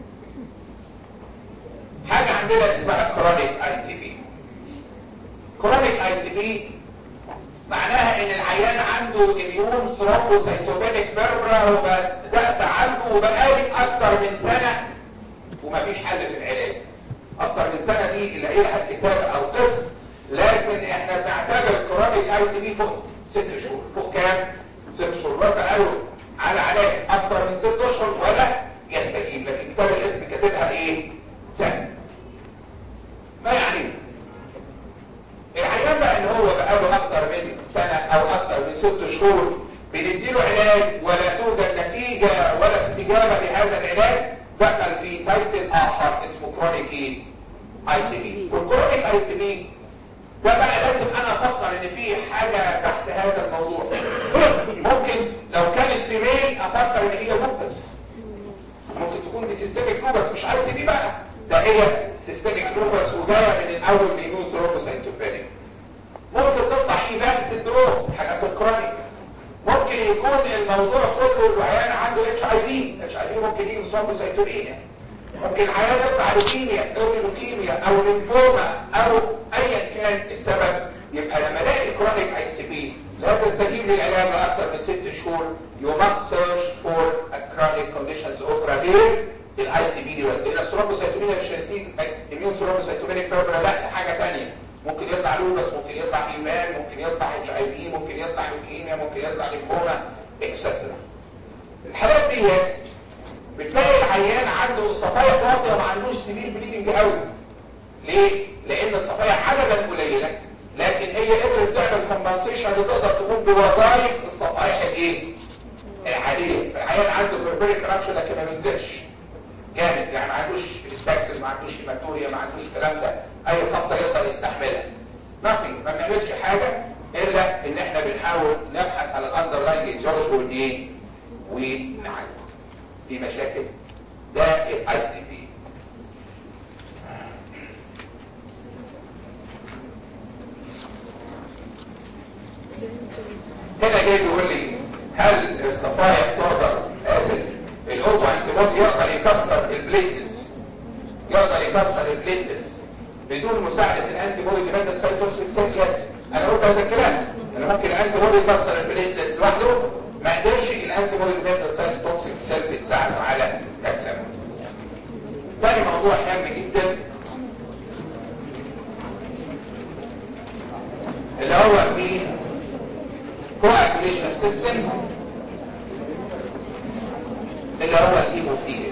حاجه عندنا اسمها كرونيك اي تي بي كرونيك اي تي بي معناها ان العيان عنده اميون ثرومبوسايتوبينيك بيربرا وبدات عنده وبقالي اكتر من سنه ومفيش حل في العلاج اكتر من سنه دي اللي هي الكتاب او قسم لكن احنا بنعتبر كرونيك اي تي بي فوق ست شهور فوق كام؟ ست شهور بقاله على علاج اكتر من ست اشهر ولا يستجيب لكن كتاب الاسم كاتبها ايه؟ سنه ما يعني العيان بقى ان هو بقاله اكتر من سنة او اكتر من ست شهور بنديله علاج ولا توجد نتيجة ولا استجابة لهذا العلاج دخل في تايتل اخر اسمه كرونيك اي تي بي والكرونيك اي تي بي ده بقى لازم انا افكر ان في حاجه تحت هذا الموضوع ممكن لو كانت في ميل افكر ان هي لوبس ممكن تكون دي سيستميك لوبس مش عارف دي بقى ده هي سيستميك لوبس وجايه من الاول بيجون ثرومبوسايتوبينيك ممكن تطلع ايفان سندروم حاجات الكرونيك ممكن يكون الموضوع كله العيان عنده اتش اي في اتش اي في ممكن يجي ثرومبوسايتوبينيا ممكن عيان يطلع لوكيميا او لوكيميا او ليمفوما او ايا كان السبب يبقى لما الاقي كرونيك اي تي بي لا تستجيب للعلاج اكثر من ست شهور you must search for a chronic conditions اخرى غير الاي تي بي دي لان الثرومبوسايتوبينيا مش هتيجي اميون ثرومبوسايتوبينيك فيبرا لا دي حاجه ثانيه ممكن يطلع لوبس ممكن يطلع ايمان ممكن يطلع اتش اي في ممكن يطلع لوكيميا ممكن يطلع ليمفوما اكسترا الحالات دي بتلاقي العيان عنده الصفايا واطيه وما عندوش سبيل بليدنج قوي ليه لان الصفايا عددا قليله لكن هي قدرت تعمل كومبنسيشن اللي تقدر تقوم بوظائف الصفائح الايه العاديه فالعيان عنده بربريك رابشر لكن ما بينزلش جامد يعني ما عندوش سباكسز ما عندوش هيماتوريا ما عندوش الكلام ده اي خبطه يقدر يستحملها nothing ما بنعملش حاجه الا ان احنا بنحاول نبحث على الاندرلاين ايديولوجي وايه ونعالجه في مشاكل ده الاي تي بي هنا جاي بيقول لي هل الصفائح تقدر اسف الاوتو انتيبودي يقدر يكسر البليتلز يقدر يكسر البليتلز بدون مساعدة الانتي بودي ديبندنت سايتوكسيك سيل يس انا قلت هذا الكلام انا ممكن الانتي بودي يكسر البليتلز لوحده ما قدرش الانتي بودي ديبندنت سايتوكسيك سيل بتساعده على كسره تاني موضوع هام جدا اللي هو في coagulation system اللي هو الهيموفيليا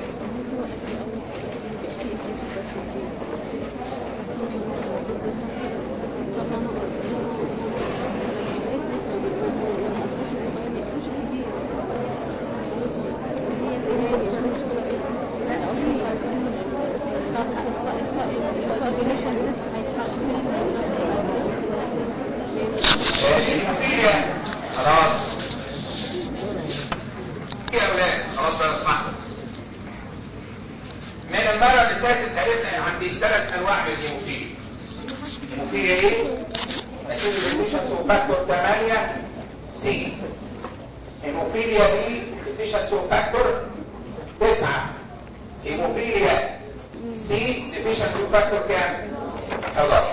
الهيموفيليا خلاص يا اولاد خلاص انا اسمعكم من المره اللي فاتت عرفنا عندي ثلاث انواع من الهيموفيليا الهيموفيليا ايه؟ نتيجه فاكتور 8 سي هيموفيليا بي ديفيشنسي فاكتور 9 هيموفيليا سي ديفيشنسي فاكتور كام؟ 11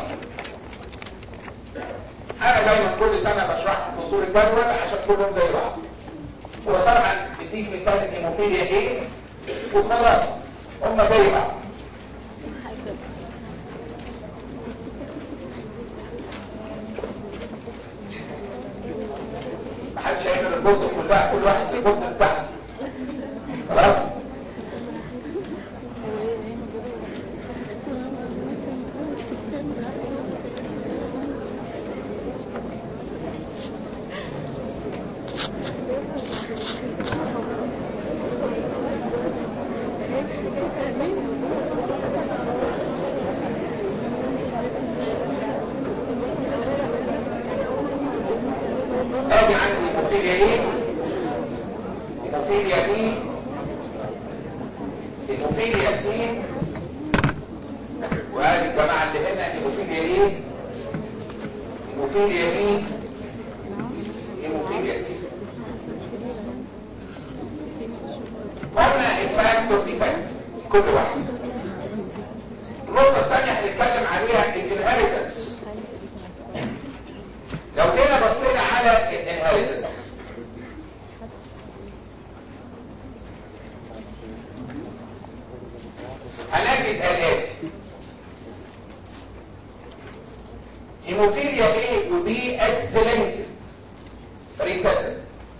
انا دايما كل سنه بشرح فصول الجدول عشان كلهم زي بعض هو طبعا بديك مثال الهيموفيليا ايه وخلاص هم زي بعض محدش هيعمل البورد كلها كل واحد البورد بتاعته خلاص ادي عندي هيموفيليا ايه هيموفيليا بي هيموفيليا سي وادي الجماعه اللي هنا هيموفيليا ايه هيموفيليا بي هيموفيليا سي قلنا الفاكتوس ايفكت كل واحد النقطه الثانيه هنتكلم عليها الانهيرتنس لو جينا بصينا على الانهيرتنس هنجد الاتي هيموفيليا A و B اكسلنت ريسيسيف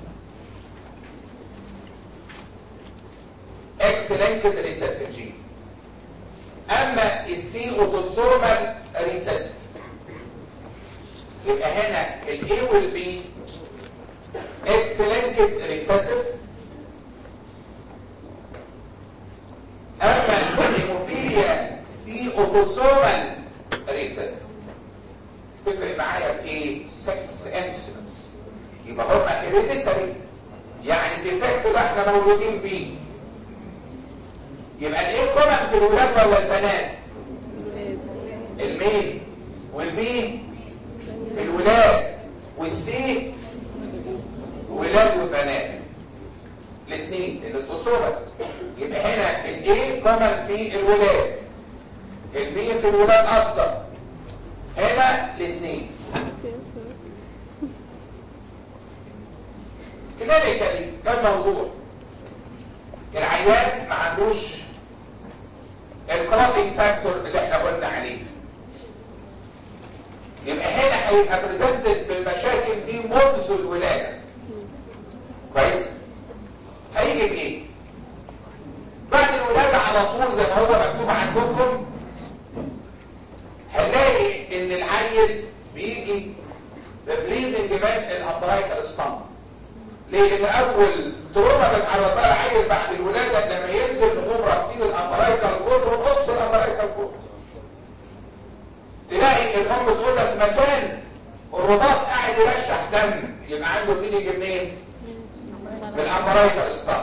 اكسلنت ريسيسيف جي اما السي اوتوسومال ريسيسيف يبقى هنا الاي والبي اكسلنت ريسيسيف اما الهيموفيليا سي اوتوسومال ريسيسيف يبقى هم هيريديتري يعني الديفكت ده احنا مولودين بيه يبقى الايه كومن في الولاد ولا البنات الميل والبي الولاد والسي ولاد وبنات الاثنين الاتصولات يبقى هنا الايه كومن في الولاد البي في الولاد اكتر هنا الاثنين كلينيكالي ده الموضوع العيان ما عندوش الكلوتنج فاكتور اللي احنا قلنا عليه يبقى هنا هيبقى بريزنتد بالمشاكل دي منذ الولاده كويس هيجي بايه بعد الولاده على طول زي ما هو مكتوب عندكم هنلاقي ان العيل بيجي ببليدنج من الابرايكال ستامب ليه لان اول تروما بتعرض لها العيل بعد الولاده لما ينزل نقوم رابطين الابرايكال كود ونقص الابرايكال كود تلاقي الام تقول لك مكان الرباط قاعد يرشح دم يبقى عنده بليدنج منين؟ من الابرايكال ستامب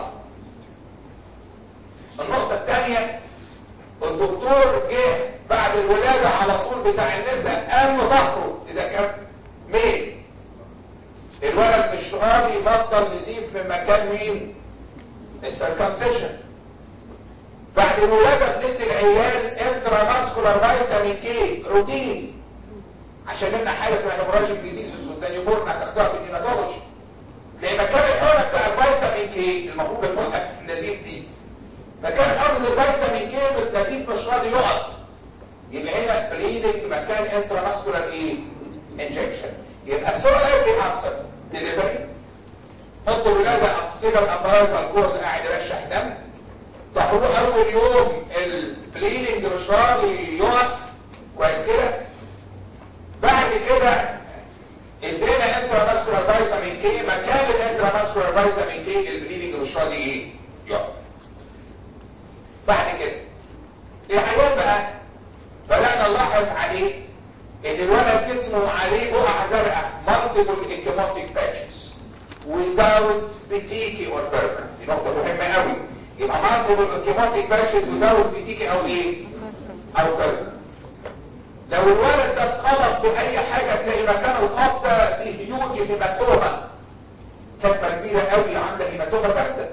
النقطه الثانيه الدكتور جه بعد الولاده على طول بتاع النساء قام ظهره اذا كان ميل الولد مش راضي يبطل نزيف من مكان مين السيركمسيشن بعد الولاده بندي العيال انترا ماسكولار فيتامين كي روتين عشان لنا حاجه اسمها هيموراجيك ديزيز وزانيوبورن هتاخدوها في الهيماتولوجي لان مكان الحقنه بتاع الفيتامين كي المفروض الحقنه النزيف دي مكان حقن الفيتامين كي بالنزيف مش راضي يقف يبقى هنا بليدنج مكان انترا ماسكولار ايه انجكشن يبقى سو ايرلي افتر ديليفري حط الولاده اكستيرال الابرايكال كورد قاعد يرشح دم ضحوه اول يوم البليدنج مش راضي يقف كويس كده بعد كده ادينا انترا ماسكولار فيتامين كي مكان الانترا ماسكولار فيتامين كي البليدنج مش راضي ايه يقف بعد كده الحياه بقى بدانا نلاحظ عليه ان الولد جسمه عليه بقع زرقاء multiple ecchymotic patches without petechiae or burger دي نقطة مهمة قوي يبقى multiple ecchymotic patches without petechiae او ايه او burger لو الولد ده اتخبط في اي حاجة تلاقي مكان الخبط ده فيه هيوج هيماتوما كتبة كبيرة قوي عاملة هيماتوما جامدة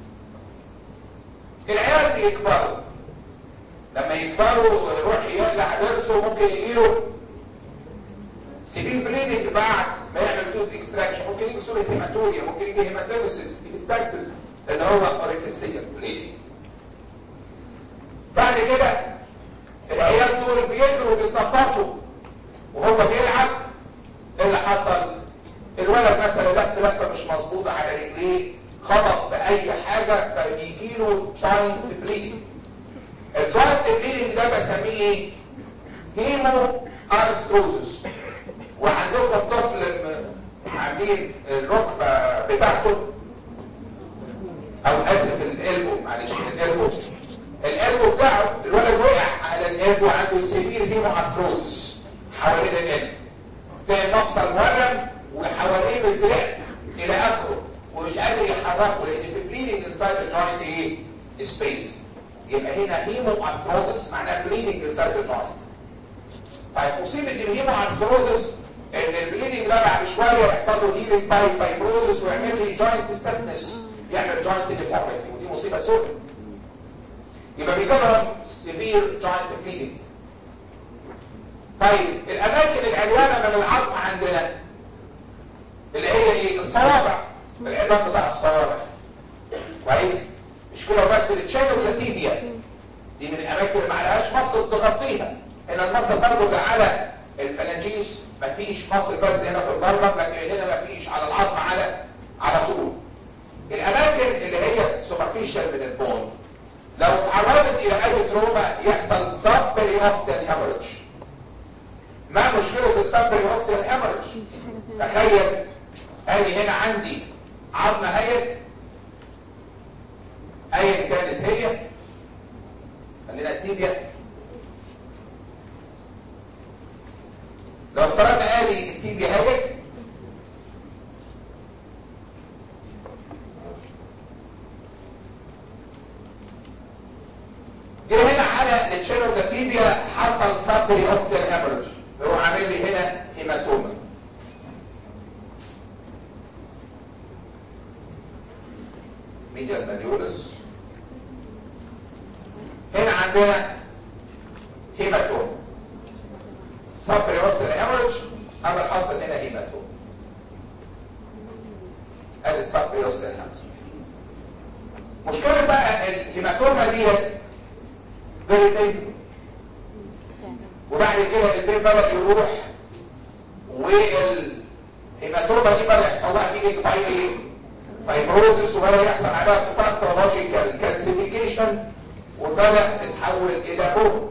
العيال بيكبروا لما يكبروا يروح يقلع ضرسه ممكن يجيله سيفير بليدنج بعد ما يعمل توث اكستراكشن ممكن يجي صوره هيماتوريا ممكن يجي هيماتوميسيس هيمستاكسس لان هو اوريكسيا بليدنج بعد كده العيال دول بيجروا بيتنططوا وهو بيلعب ايه اللي حصل الولد مثلا لف لفه مش مظبوطه على رجليه خبط في اي حاجه فبيجي له جاينت بليدنج الجاينت بليدنج ده بسميه ايه هيمو ارثروزس وعندكم طفل عاملين الركبه بتاعته او اسف القلبه معلش القلبه القلبه بتاعه الولد وقع على القلب وعنده سيفير هيمو ارثروزس حوالين القلب تلاقي مفصل ورم وحواليه مزرق الى اخره ومش قادر يحركه لان في بليدنج انسايد الجوينت ايه سبيس يبقى هنا هيمو ارثروزس معناها بليدنج انسايد الجوينت طيب مصيبه الهيمو ارثروزس ان البليدنج ده بعد شويه يحصل له هيلينج باي فايبروزس ويعمل لي جوينت ستفنس يعمل جوينت ديفورميتي ودي مصيبه سوداء يبقى بيجرب سيفير جوينت بليدنج طيب الاماكن العليانه من العظم عندنا اللي هي ايه الصوابع العظام بتاع الصوابع كويس مش كده بس التشاي واللاتيبيا دي من الاماكن اللي ما عليهاش مصل تغطيها هنا المصل برضه على الفلانجيس مفيش مصل بس هنا في البرمج لكن هنا مفيش على العظم على على طول الاماكن اللي هي سوبرفيشال من البون لو تعرضت الى اي تروما يحصل سبريوستال هيموريدج ما مشكله السبريوستال هيموريدج تخيل ادي هنا عندي عظمه هي ايا كانت هي خلينا التيبيا لو افترضنا ادي التيبيا هي على التشينوباتيبيا حصل سبري اوكسيال هيموريج هو عامل لي هنا هيماتوما ميديال ماليولس هنا عندنا هيماتوما سبري اوكسيال هيموريج عمل حصل هنا هيماتوما ادي السبري اوكسيال هيموريج مشكلة بقى الهيماتوما ديت فيري بينفول وبعد كده البين بدأ يروح والهيماتوما دي بدأ يحصل لها هيلينج باي ايه؟ فايبروزس وبدأ يحصل عليها باثولوجيكال كالسيفيكيشن وبدأ تتحول إلى بوم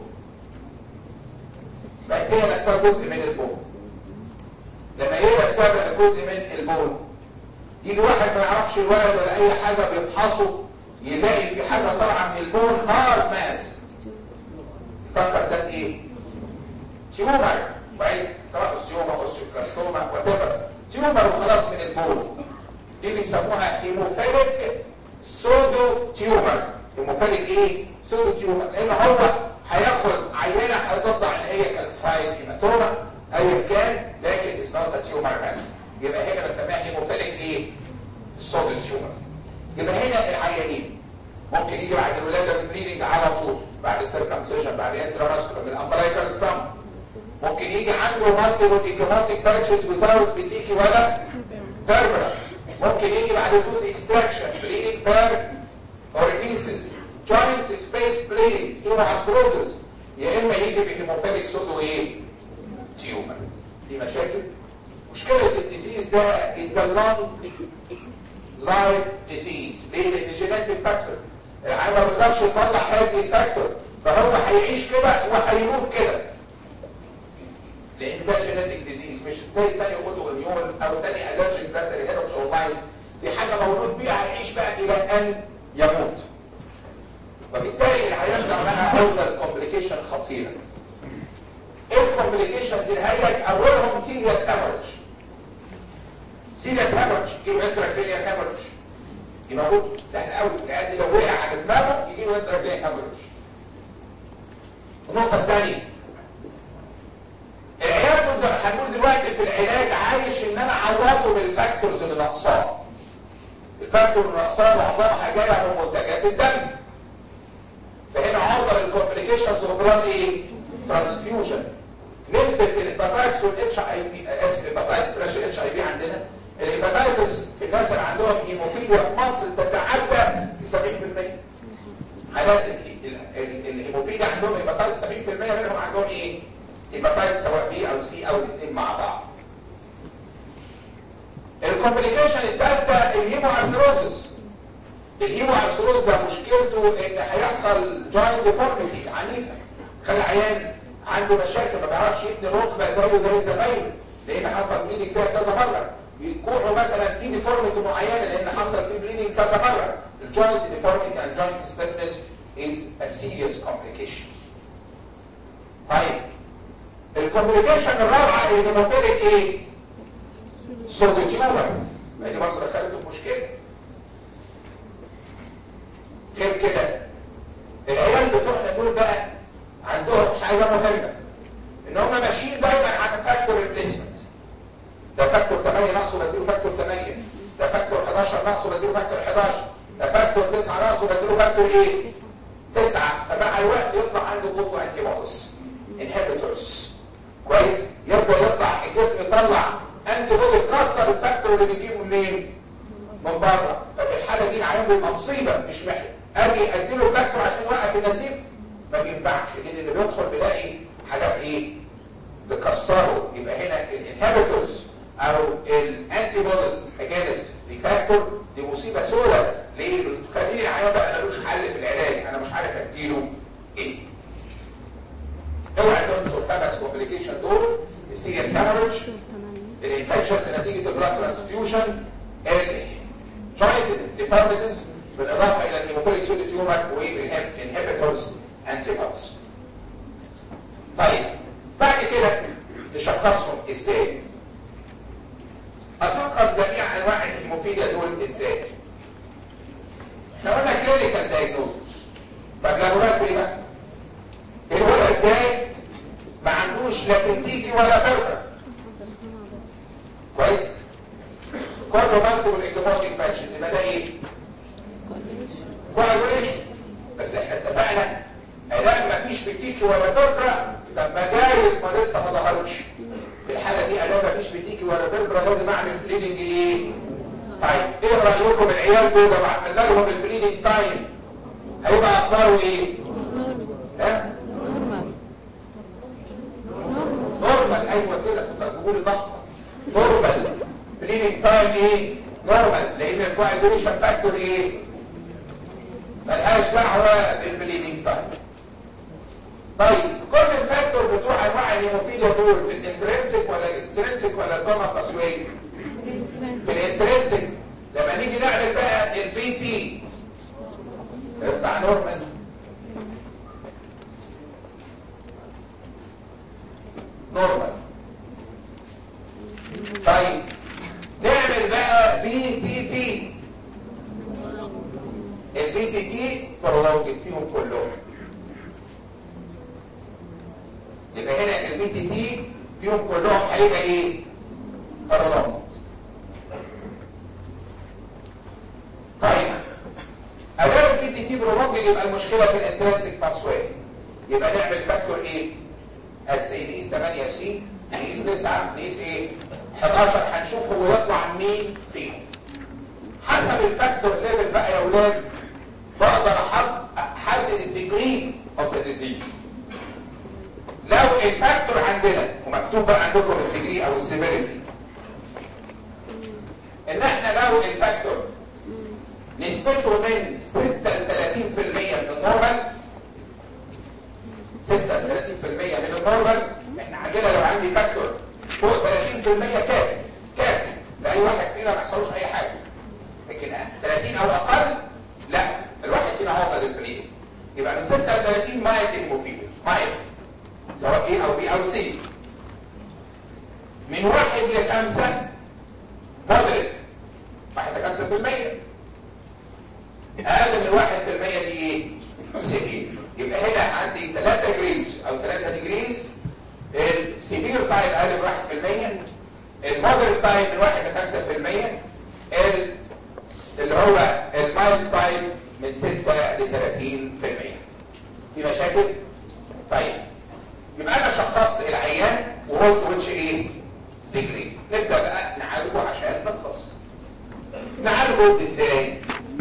بقت هي نفسها جزء من البوم لما هي نفسها بقى جزء من البوم يجي واحد ما يعرفش الولد ولا أي حاجة بيفحصه يلاقي في حاجة طالعة من البون هارد ماس فكر ده ايه تيومر كويس سواء تيومر او سيكلاستوما وات تيومر وخلاص من البون دي بيسموها هيموفيليك سودو تيومر هيموفيليك ايه سودو تيومر لان هو هياخد عينه هتطلع ان هي كالسفايد هيماتوما ايا كان لكن از نوت تيومر ماس يبقى هنا بسميها هيموفيليك ايه سودو تيومر يبقى هنا العيانين ممكن يجي بعد الولاده بالبليدنج على طول بعد السيركمسيشن بعد انتراماسكولار من الامبلايكال ستام ممكن يجي عنده مالتيبل ايكوماتيك باتشز ويزاوت بتيكي ولا بيربرا ممكن يجي بعد توث اكستراكشن بليدنج بير اوريفيسز جوينت سبيس بليدنج هيموارثروزس يا اما يجي بهيموفيليك سودو ايه تيومر دي مشاكل مشكله الديزيز ده از لونج لايف ديزيز ليه لان جينيتيك فاكتور العيان ما بيقدرش يطلع هذه الفاكتور فهو هيعيش كده وهيموت كده لان ده جينيتيك ديزيز مش زي تاني اوتو اميون او تاني الرجيك باتري هيدوكس اونلاين دي حاجه مولود بيها هيعيش بقى الى ان يموت وبالتالي العيان ده معاها اول كومبليكيشن خطيره ايه الكومبليكيشنز اللي هي اولهم سيريس هامرج سيريس هامرج ايه انتراكرينيال هامرج يبقى هو سهل قوي لان لو وقع على دماغه يجي له انتراكرينيال هامرج النقطه الثانيه العيال دول زي ما هنقول دلوقتي في العلاج عايش ان انا عوضه بالفاكتورز اللي ناقصاه الفاكتور اللي ناقصاه معظمها جايه من منتجات الدم فهنا عرضه للكومبليكيشنز اوف بلاد ايه؟ ترانسفيوجن نسبه الهيباتايتس والاتش اي بي اسف الهيباتايتس بلاش اتش اي بي عندنا الهيباتايتس في الناس اللي عندهم هيموفيليا في مصر تتعدى 70% حالات الهيموفيليا عندهم هيباتايتس 70% منهم عندهم ايه؟ هيباتايتس سواء بي او سي او الاثنين مع بعض. الكومبليكيشن الثالثه الهيمو ارثروزس. الهيمو ارثروز ده مشكلته ان هيحصل جوينت ديفورميتي عنيفه. خلي العيان عنده مشاكل ما بيعرفش يبني ركبه زيه زي زمايله لان حصل بليدنج فيها كذا مره. بيكوعوا مثلا في ديفورميتي معينه لان حصل في بليدنج كذا مره. الجوينت ديفورميتي and joint stiffness is a serious complication. طيب الكومبليكيشن الرابعه الهيموفيليك ايه؟ صوت تيومر ما دي برضه دخلت في مشكله غير كده العيال بتوعنا دول بقى عندهم حاجه مهمه ان هم ماشيين دايما على فاكتور ريبليسمنت ده فاكتور 8 ناقصه بديله فاكتور 8 ده فاكتور 11 ناقصه بديله فاكتور 11 ده فاكتور 9 ناقصه بديله فاكتور ايه؟ 9 فمع الوقت يطلع عنده قوه انتي بوديز انهبيتورز كويس يبدا يطلع الجسم يطلع انتي بودي تكسر الفاكتور اللي بيجيبه منين من بره ففي الحاله دي العيان بيبقى مصيبه مش محل اجي اديله فاكتور عشان يوقف النزيف ما بينفعش لان اللي بيدخل بيلاقي حاجات ايه تكسره يبقى هنا الانهبيتورز او الانتي بوديز اجينست فاكتور دي مصيبه سوداء ليه بتخليني العيان بقى ملوش حل في العلاج انا مش عارف اديله ايه اوعى تنسوا الخمس كومبليكيشن دول السيريس هامرج الانفكشنز نتيجه البلاد ترانسفيوجن الجوينت ديفورميتيز بالاضافه الى الهيموفيليك سودو تيومر والانهبيتورز انتيبوديز طيب بعد كده نشخصهم ازاي اشخص جميع انواع الهيموفيليا دول ازاي احنا قلنا كلينيكال دايجنوستس طب لابوراتوري بقى جاي ما عندوش لا كريتيكي ولا فبرة كويس كله مكتوب الاكتوبوتيك باتش يبقى ده ايه كواليشن بس احنا اتفقنا ادام ما فيش بتيكي ولا ببرة طب ما جايز ما لسه ما ظهرش في الحاله دي ادام ما فيش بتيكي ولا ببرة لازم اعمل بليدنج ايه طيب ايه رايكم العيال دول لو عملنا لهم البليدنج تايم هيبقى اخباره ايه ها نورمال ايوه كده كنت هتقول النقطه نورمال بليدنج تايم ايه نورمال لان الكواجوليشن فاكتور ايه ملهاش دعوه بالبليدنج تايم طيب كل الفاكتور بتوع انواع الهيموفيليا دول في الانترنسك ولا الاكسترنسك ولا الكوما باسوي في الانترنسك لما نيجي نعمل بقى البي تي يطلع نورمال نورمال طيب نعمل بقى بي تي تي البي تي تي برولوجت فيهم كلهم يبقى هنا البي تي تي فيهم كلهم هيبقى ايه برولوجت طيب ادام البي تي تي برولوجت يبقى المشكله في الانترنسك باسوي يبقى نعمل فاكتور ايه اس نقيس 8 سي نقيس 9 نقيس ايه 11 هنشوف هو يطلع مين فيهم حسب الفاكتور ليفل بقى يا اولاد بقدر احدد الديجري اوف ذا ديزيز لو الفاكتور عندنا ومكتوب بقى عندكم الديجري او السيفيريتي ان احنا لو الفاكتور نسبته من 6 ل 30% من النورمال 6 ل 30% من النورمال احنا عندنا لو عندي فاكتور فوق 30% كافي كافي لاي واحد فينا ما يحصلوش اي حاجه لكن 30 او اقل لا الواحد فينا عرضه للبليدنج يبقى من 6 ل 30 مايل هيموفيليا مايل سواء ايه او بي او سي من واحد لخمسة مودريت واحد لخمسة في المية اقل من واحد في المية دي ايه سيفير يبقى هنا عندي 3 جريز او 3 ديجريز السيفير تايم اقل من واحد في المية المودريت تايم من واحد لخمسة في المية اللي هو المايل تايم من 6 ل 30 في المية في مشاكل طيب يبقى انا شخصت العيان وقلت وش ايه ديجري نبدا بقى نعالجه عشان نخلص نعالجه ازاي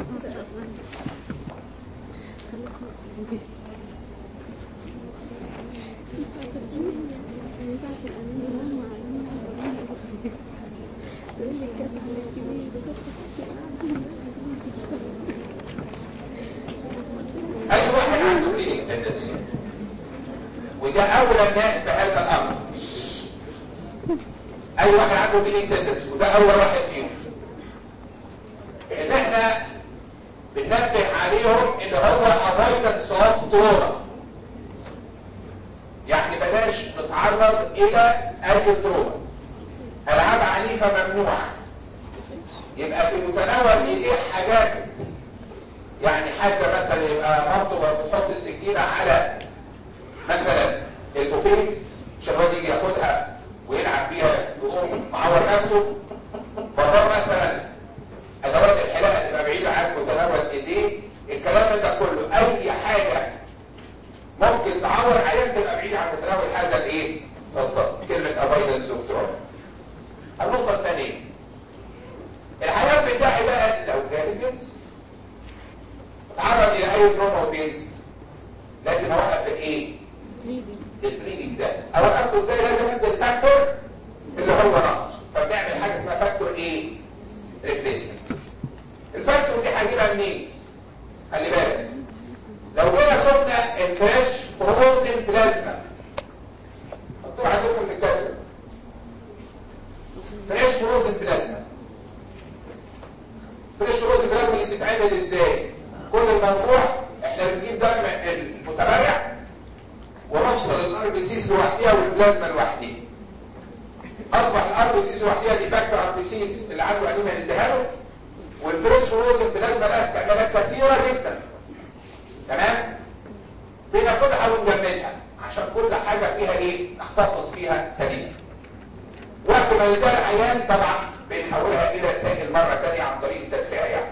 اي واحد عنده بليدنج تندنسي وده اولى الناس بهذا الامر اي واحد عنده بليدنج تندنسي وده اول واحد فيهم ان احنا بننبه عليهم ان هو avoidance of trauma يعني بلاش نتعرض الى اي تروما العاب عنيفه ممنوعه يبقى في متناول ايديه حاجات يعني حاجه مثلا يبقى مامته بتحط السكينه على مثلا البوفيه عشان الواد يجي ياخدها ويلعب بيها يقوم معور نفسه بابا مثلا ادوات الحلاقه تبقى بعيده عن متناول ايديه الكلام ده كله اي حاجه ممكن تعور عيان تبقى بعيده عن متناول هذا الايه بالضبط كلمه افايدنس اوف تروما النقطه الثانيه الحياه بتاعي بقى لو جالي جنس اتعرض الى اي تروما وبينزل لازم اوقف الايه البليدنج ده اوقفه ازاي لازم ادي الفاكتور اللي هو نقص فبنعمل حاجه اسمها فاكتور ايه ريبليسمنت الفاكتور دي هجيبها منين خلي بالك لو جينا شفنا الفريش فروزن بلازما مكتوب عندكم في الكتاب فريش فروزن بلازما فريش فروزن بلازما دي بتتعمل ازاي كل الموضوع احنا بنجيب دم المتبرع ونفصل الار بي سيز لوحدها والبلازما لوحدها اصبح الار بي سيز لوحدها دي فاكتور ار بي سيز اللي عنده انيميا نديها له والفريش فروزن بلازما لها استعمالات كثيره جدا تمام بناخدها ونجمدها عشان كل حاجة فيها ايه نحتفظ فيها سليمة وقت ما يزال العيان طبعا بنحولها الى سائل مرة تانية عن طريق التدفئة يعني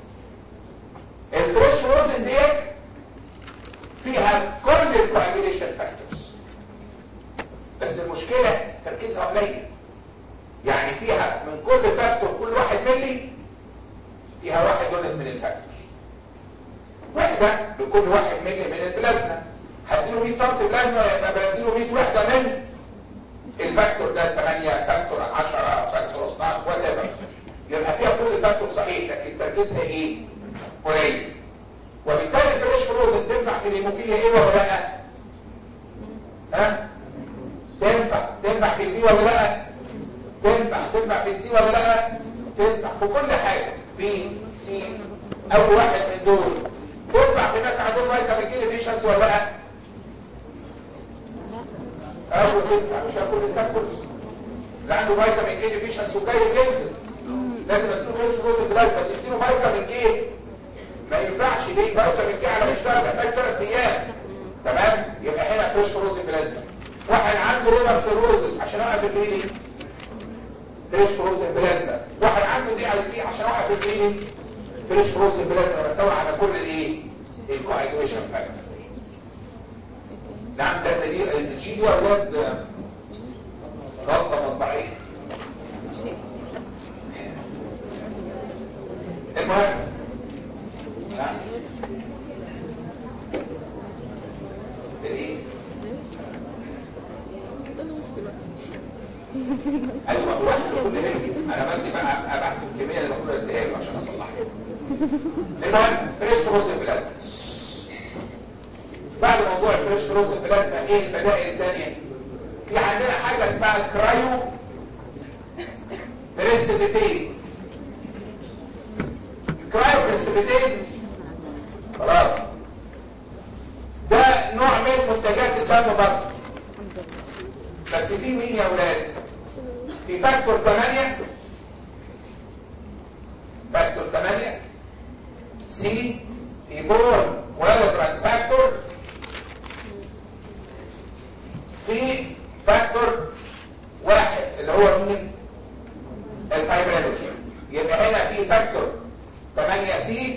الفريش روزن ديت فيها كل الكواجيليشن فاكتورز بس المشكلة تركيزها قليل يعني فيها من كل فاكتور كل واحد ملي فيها واحد يونت من الفاكتور وحدة لكل واحد ملي من البلازما هديله 100 سم بلازما يبقى بديله 100 وحدة من الفاكتور ده 8 فاكتور 10 فاكتور 12 وات يبقى فيها كل الفاكتور صحيح لكن تركيزها ايه؟ قليل وبالتالي الفريش فلوز تنفع في الهيموفيليا ايه ولا لا؟ ها؟ تنفع تنفع في البي ولا لا؟ تنفع تنفع في السي ولا لا؟ تنفع في كل حاجة بي سي اول واحد من دول تنفع في ناس عندهم فيتامين كي ديفيشنس ولا لا؟ او تنفع مش هاكل الكابولز اللي عنده فيتامين كي ديفيشنس وجاي جدا لازم اديله فريش فلوز بلازما تديله فيتامين كي ما ينفعش ليه فيتامين كي على مستوى محتاج ثلاث ايام تمام يبقى هنا فريش فلوز بلازما واحد عنده ليفر سيروزس عشان اوقف البريدنج فريش فلوز بلازما واحد عنده دي اي سي عشان اوقف البريدنج فريش فلوز بلازما بتدور على كل الايه الكواجوليشن فاكتور نعم ده دي الجي دي اولاد غلطه مطبعيه المهم نعم الايه ايوه هو احنا كل هيك انا بدي بقى ابحث الكميه اللي المفروض اديها له عشان اصلحها المهم فريش فروز البلازما بعد موضوع الفريش فروز البلازما ايه البدائل الثانيه في عندنا حاجه اسمها الكرايو بريستيبيتين الكرايو بريستيبيتين خلاص ده نوع من منتجات الدم برضه بس في مين يا اولاد في فاكتور 8 فاكتور 8 سي في بورن والبران فاكتور في فاكتور واحد اللي هو مين الفايبرولوجي يبقى هنا في فاكتور 8 سي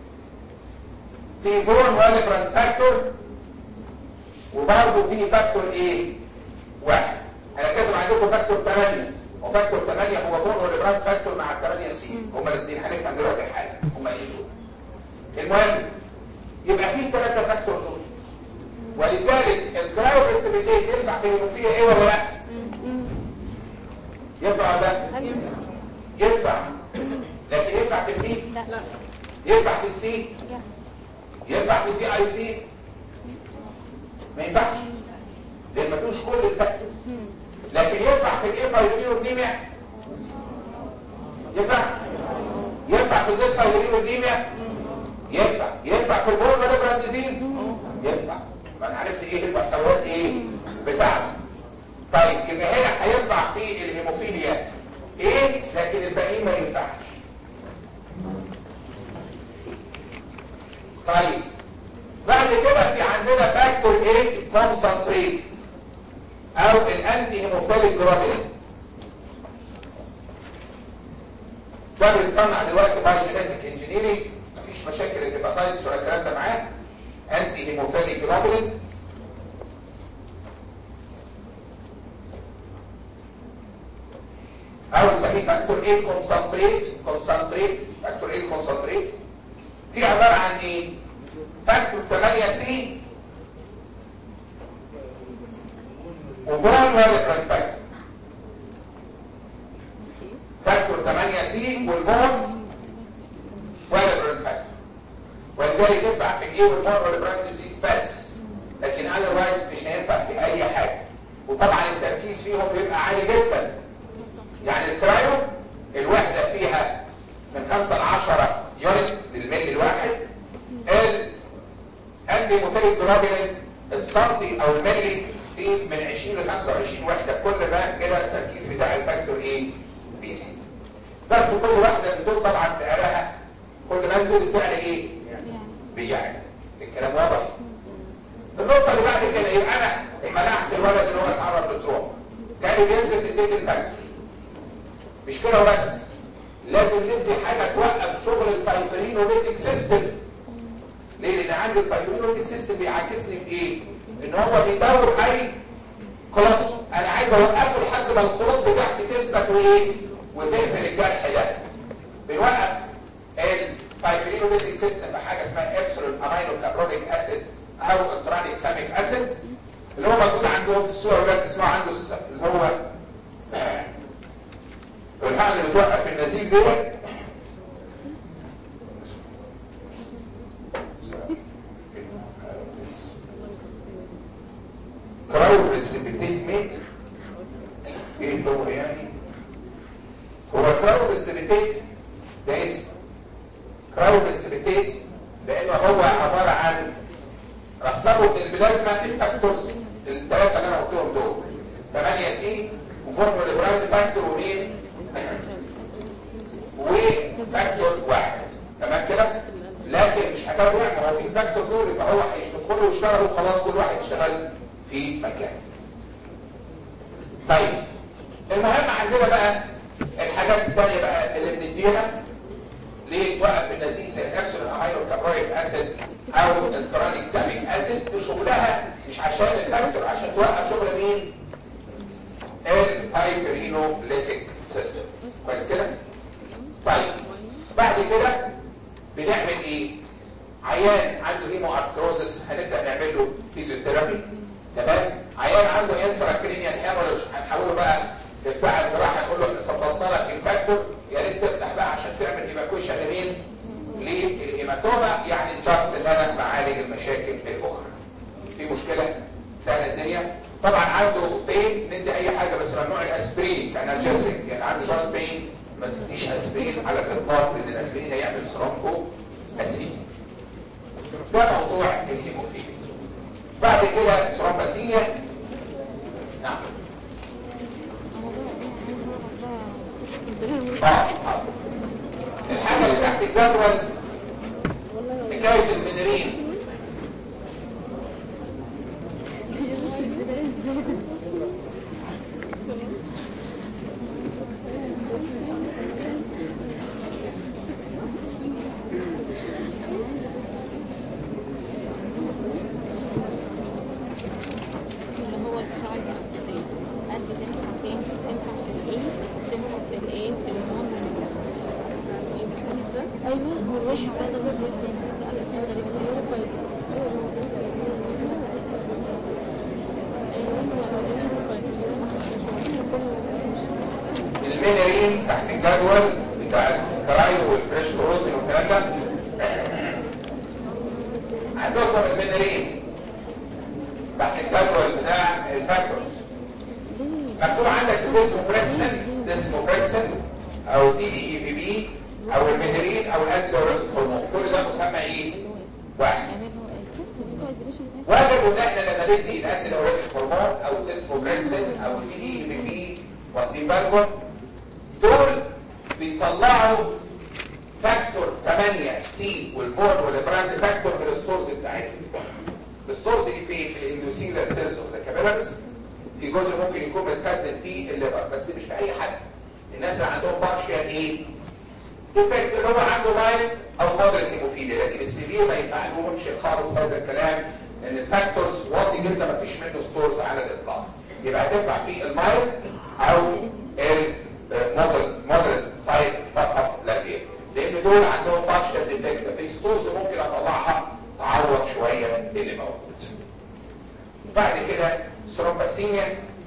في بورن والبران فاكتور وبرضه في فاكتور ايه واحد انا كاتب عندكم فاكتور 8 وفاكتور 8 هو بورن والبران فاكتور مع 8 سي هما الاثنين هنفهم دلوقتي حاجه هما ايه دول المهم يبقى في ثلاثه فاكتور دول ولذلك الكرايو بريستيبيتيت ينفع في الهيموفيليا ايه ولا لا ينفع ولا لا ينفع لكن ينفع في البي لا ينفع في السي ينفع في الدي اي سي ما ينفعش لان ما فيهوش كل الفاكتور لكن ينفع في الايفايبرينوليميا ينفع ينفع في الديسفايبرينوليميا ينفع ينفع في البورن ليبرال ديزيز ينفع ما انا عرفت ايه المحتويات ايه بتاعته طيب يبقى هنا هينفع في الهيموفيليا ايه لكن الباقيين ما ينفعش طيب بعد كده في عندنا فاكتور ايه كونسنتريت او الانتي هيموفيليك جلوبين ده بيتصنع دلوقتي باي جينيتك انجينيرنج مفيش مشاكل الهيباتايتس ولا الكلام ده معاه انتي هيموفيليك جلوبين او نسميه فاكتور ايه كونسنتريت كونسنتريت فاكتور ايه كونسنتريت دي عباره عن ايه فاكتور 8 سي وبران والبران فاكتور فاكتور 8 سي والبران والبران فاكتور ولذلك ينفع في الايه والبران والبران ديزيز بس لكن اذروايز مش هينفع في اي حاجه وطبعا التركيز فيهم بيبقى عالي جدا يعني الكرايو الوحده فيها من 5 ل 10 يونت للملي الواحد الانتي موتيليك جلوبين السنتي او الملي في من 20 ل 25 وحده كل ما كده التركيز بتاع الفاكتور ايه بيزيد بس كل واحده من دول طبعا سعرها كل ما نزل السعر ايه بيعلى الكلام واضح النقطة اللي بعد كده يبقى انا منعت الولد ان هو يتعرض للتروما تاني بينزل تديك الفاكتور مش كده وبس لازم ندي حاجة توقف شغل الفايبرينوليتيك سيستم ليه؟ لان عندي الفايبرينوليتيك سيستم بيعاكسني في ايه؟ ان هو بيدور اي كلوت انا عايز اوقفه لحد ما الكلوت بتاعتي تثبت وايه؟ وتقفل الجرح ده بنوقف الفايبرينوليتيك سيستم بحاجه اسمها ابسولون امينو كابرونيك اسيد او الترانيك ساميك اسيد اللي هو موجود عندهم في الصوره ولاد تسمعوا عنده اللي هو الحقن اللي بتوقف النزيف ديت كراو بريسبيتيت ميت ايه هو يعني هو كراو بريسبيتيت ده اسم كراو بريسبيتيت لانه هو عبارة عن رسبوا البلازما الفاكتورز الثلاثة اللي انا قلتهم دول 8 سي وفورمولا ليبرال فاكتور ومين وفاكتور واحد تمام كده لكن مش هتابع ما هو في فاكتور دول يبقى هو هيدخلوا ويشتغلوا وخلاص كل واحد يشتغل في مكان طيب المهم عندنا بقى الحاجات الثانيه بقى اللي بنديها ليه توقف النزيف زي الابسول امينو كابرويك اسيد او الكرونيك ساميك اسيد في شغلها مش عشان الفاكتور عشان توقف شغل مين الهايبرينوليتيك سيستم كويس كده طيب بعد كده بنعمل ايه عيان عنده هيمو ارثروزس هنبدا نعمل له فيزيوثيرابي تمام عيان عنده انتراكرينيال هيموريج هنحوله بقى بتاع الجراحه نقول له ظبطنا لك الفاكتور يا ريت تفتح بقى عشان تعمل ايفاكويشن لمين للهيماتوما يعني جاست ان انا بعالج المشاكل الاخرى في مشكله سهله الدنيا طبعا عنده بين ندي اي حاجه بس ممنوع الاسبرين كانالجيسيك يعني عنده جوينت بين ما تديش اسبرين على الارباط لان الاسبرين هيعمل سرونكو اسيد ده موضوع الهيموفيليا بعد كده سرومباسية نعم اه آه. الحاجة اللي تحت الجدول حكاية المنرين اللي هو الترايب الصغير قد تنفع فين تنفع في الايه تنفع في الايه في الهون ايوه هو الواحد هذا هو اللي على اسم غريب المنرين تحت الجدول بتاع الكرايو والفريش كروسين والكلام ده عندكم المنرين تحت الجدول بتاع الفاكتورز مكتوب عندك ديسموبريسن ديسموبريسن او دي اي بي بي او المنرين او الانتي دايوريتيك هرمون كل ده مسمى ايه؟ واحد واجب ان احنا لما ندي الانتي دايوريتيك هرمون او ديسموبريسن او دي اي بي بي واخدين بالكم دول بيطلعوا فاكتور 8 سي والبورد والبراند فاكتور من الستورز بتاعتهم الستورز دي فين في الاندوسيلر سيلز اوف ذا كابيلاريز في جزء ممكن يكون متخزن في الليفر بس مش في اي حد الناس اللي عندهم بارشيال ايه ديفكت اللي هو عنده لاين او مودريت هيموفيليا لكن السيفير ما ينفعلهمش خالص هذا الكلام لان الفاكتورز واطي جدا ما فيش منه ستورز على الاطلاق يبقى هتنفع في المايل او المودريت تايب فقط لا غير لان دول عندهم بارشيال ديفكت في ستورز ممكن اطلعها تعوض شويه اللي موجود بعد كده ثرومباسينيا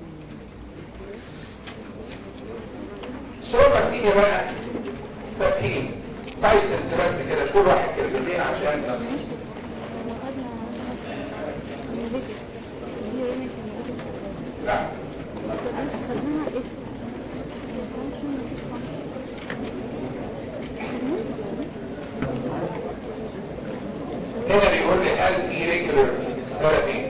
ثرومباسينيا بقى تفهيم تايتلز بس كده كل واحد كلمتين عشان لا هنا بيقول لي هل في ريجولر ثيرابي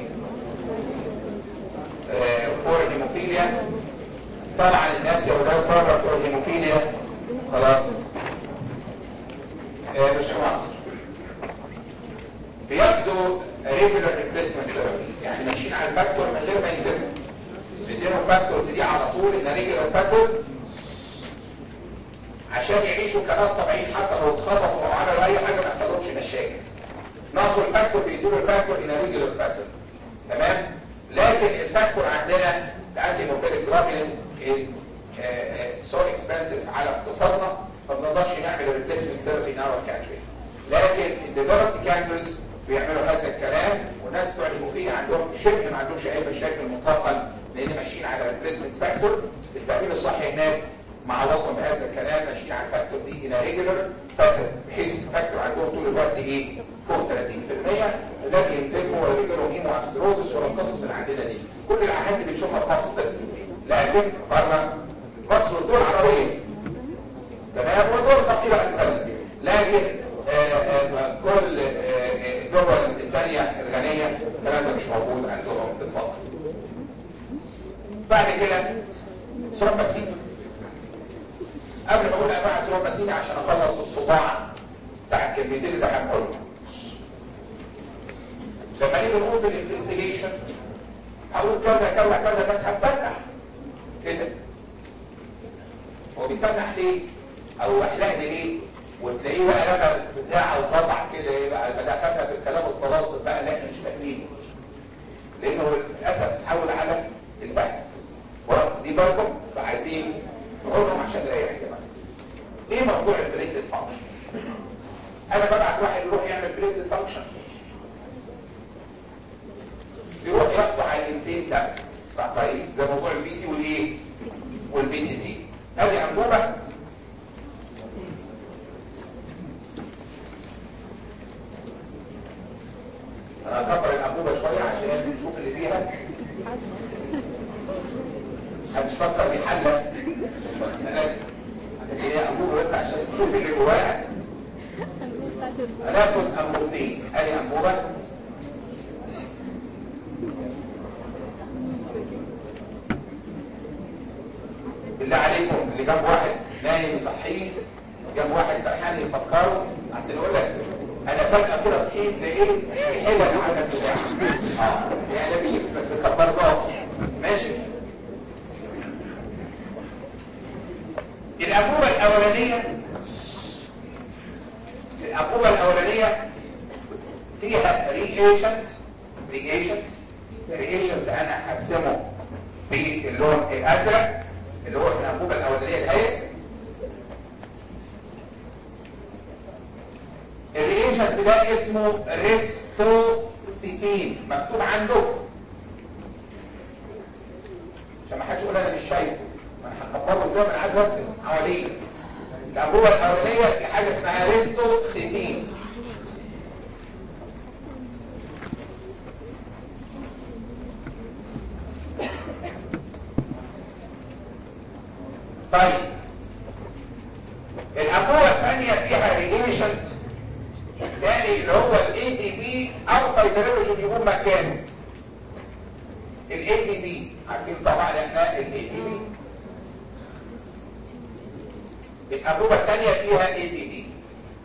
فور هيموفيليا طبعا الناس يا ولاد بره بتوع الهيموفيليا خلاص آه، مش في مصر بياخدوا irregular replacement therapy يعني ماشيين على الفاكتور من غير ما ينزلوا بيديهم الفاكتورز دي على طول ان ريجولار فاكتور عشان يعيشوا كناس طبيعيين حتى لو اتخبطوا او عملوا اي حاجه ما يحصلهمش مشاكل ناقصوا الفاكتور بيدوا الفاكتور ان ريجولار فاكتور تمام لكن الفاكتور عندنا الانتي موبيليك جلوبولين سو اكسبنسيف على اقتصادنا فما نقدرش نعمل ريبليسمنت ثيرابي ان اور كانتري لكن الديفلوبد كانتريز بيعملوا هذا الكلام والناس بتوع المفيد عندهم شبه ما عندهمش اي مشاكل مطلقا لان ماشيين على ريبليسمنت فاكتور التأمين الصحي هناك معوضهم بهذا الكلام ماشيين على الفاكتور دي الى ريجولر فاكتور بحيث الفاكتور عندهم طول الوقت ايه فوق 30% الذي ينزلوا ولا يجيلهم هيمو ابستروزس ولا القصص اللي عندنا دي كل العهات اللي بنشوفها في مصر بس لكن بره مصر والدول العربيه تمام والدول الفقيره اكثر لكن آآ آآ كل آآ الدول الثانيه الغنيه الكلام ده مش موجود عندهم اطلاقا بعد كده سروباسين قبل ما اقول انواع سروباسين عشان اخلص الصداع بتاع الكلمتين اللي هنقولهم لما نيجي نقول في الانفستيجيشن هقول كذا كذا كذا الناس هتفتح كده هو بيتنح ليه او احلق ليه وتلاقيه بقى لما بتاع وطبع كده ايه بقى بدا خدنا في الكلام التواصل بقى اللي احنا مش فاهمينه لانه للاسف اتحول على البحث دي برضه فعايزين نقولهم عشان نريح كده ايه موضوع البريتد فانكشن انا ببعت واحد يروح يعمل بريتد فانكشن يروح ياخد عينتين دم صح طيب ده موضوع البي تي والايه والبي تي تي ادي انبوبه انا هكبر الانبوبه شويه عشان نشوف اللي فيها هتفكر بيحلق هي انبوبه بس عشان تشوف اللي جواها هناخد انبوبتين ادي انبوبه بالله عليكم اللي جنب واحد نايم يصحيه جنب واحد سرحان يفكره عشان يقول لك انا فجأة كده صحيت لقيت الحلة اللي عندك بتاعها اه يعني بيه بس كبر ضغط ماشي الأنبوبة الأولانية الأنبوبة الأولانية فيها رياجنت رياجنت رياجنت أنا هرسمه باللون الأزرق اللي هو في الأنبوبة الأولانية الهيئة الرياجنت ده اسمه ريستوسيتين مكتوب عنده عشان ما حدش يقول انا مش شايفه ما انا هكبره ازاي من عاد وقت حواليه الانبوبه الاولانيه في حاجه اسمها ريستوسيتين طيب الانبوبه الثانيه فيها رياجنت الثاني اللي هو الاي دي بي او فايبرولوجين يقوم مكانه الاي دي بي عارفين طبعا احنا الاي دي بي الانبوبه الثانيه فيها اي دي بي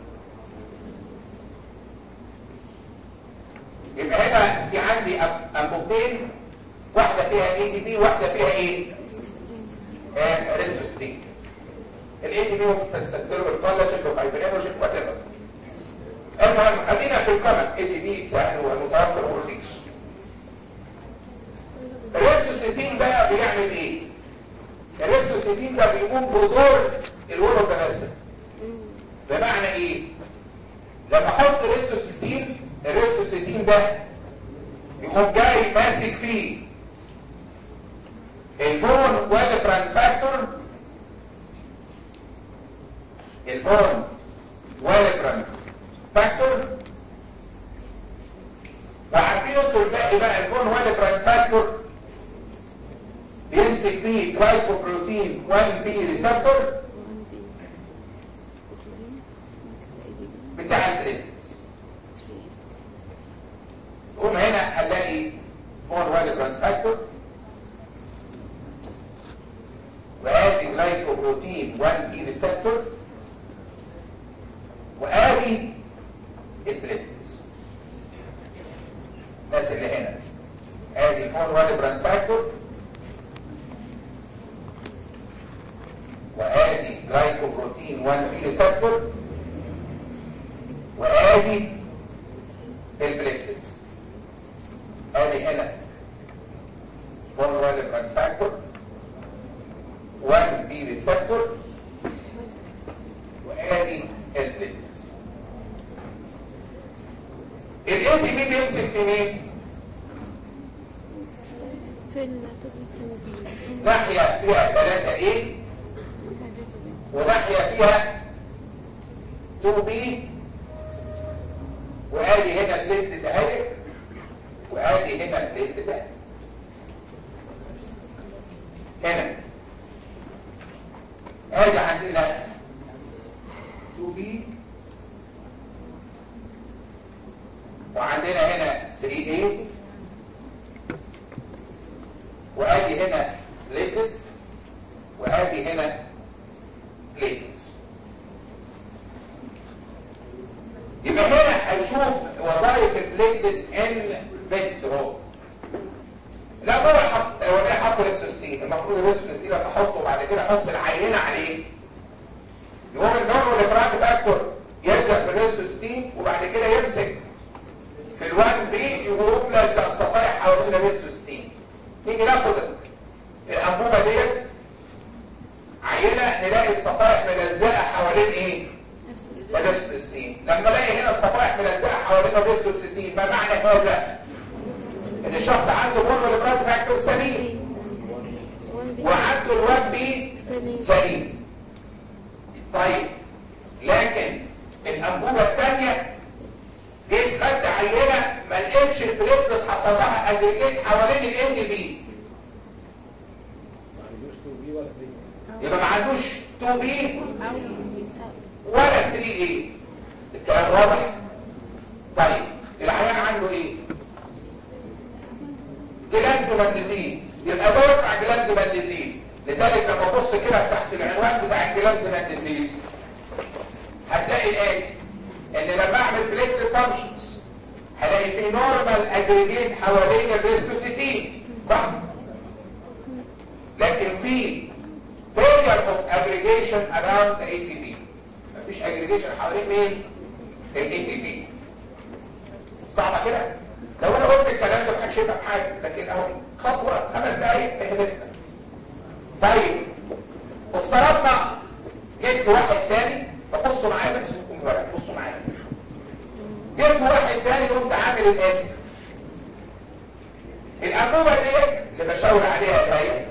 يبقى هنا في عندي انبوبتين واحده فيها اي دي بي واحده فيها ايه آه ريسوستين الاي دي بي ممكن تستخدمه بالكولاجين وفايبرولوجين وات ايفر المهم خلينا في الكمل اللي دي سهل ومتوفر ورخيص الريستوسيتين بقى بيعمل ايه الريستوسيتين ده بيقوم بدور الورو تمثل بمعنى ايه لما احط ريستوسيتين الريستوسيتين ده يقوم جاي ماسك فيه البون والبران فاكتور البون والبران فاكتور وعارفين انتوا الباقي بقى البون والبران فاكتور بيمسك فيه جلايكوبروتين 1 بي ريسبتور بتاع البريدز قوم هنا هنلاقي بون والبران فاكتور وادي جلايكوبروتين 1 بي ريسبتور وادي البريدز 1 براند فاكتور وادي جلايكوبروتين 1 بي ريسبتور وادي البليتلتس ادي هنا 1 براند فاكتور 1 بي ريسبتور وادي البليتلتس الاي تي بي بيمسك في مين؟ في التوبي ناحية فيها 3 ايه وناحية فيها 2 بي وادي هنا البليت اهي وادي هنا البليت ده هنا ادي عندنا 2 بي وعندنا هنا 3 a وادي هنا بليتلز وادي هنا بليتلز يبقى هنا هيشوف وظائف البليتلز ان فيترو لا هو حط هو ليه حط الريسوستين المفروض الريسوستين لما احطه بعد كده احط العينه عليه يقوم النورو ليبرات فاكتور يبدا بالريسوستين وبعد كده يمسك في الوان بي يقوم لزق الصفائح حوالين الريسوستين نيجي ناخد الانبوبه ديت عينه نلاقي الصفائح ملزقه حوالين ايه الريسوستين لما الاقي هنا الصفائح ملزقه حوالين الريسوستين ما معنى هذا ان الشخص عنده مونو ليبرات فاكتور سليم وعنده الوان بي سليم سليم طيب لكن الانبوبه الثانيه جيت خدت عينه ما لقيتش البليتلت حصل لها اجريجيت حوالين الان بي يبقى ما عندوش 2 بي ولا 3 اي الكلام واضح طيب العيان عنده ايه جلانزومان ديزيز يبقى دافع جلانزومان ديزيز لذلك لما ابص كده تحت العنوان بتاع الجلانزومان ديزيز هتلاقي الاتي ان لما اعمل بليت فانكشنز هلاقي في نورمال اجريجيت حوالين الريسبوسيتين صح لكن في failure of aggregation around the ATP مفيش aggregation حوالين مين ال ATP صعبة كده لو انا قلت الكلام ده محدش يفهم حاجة لكن اهو خطوة خمس دقايق فهمتنا طيب وافترضنا جيت واحد تاني فبصوا معايا بس سيبكم ورق بصوا معايا جيت واحد تاني قمت عامل الاتي الانبوبه دي اللي بشاور عليها الهيئه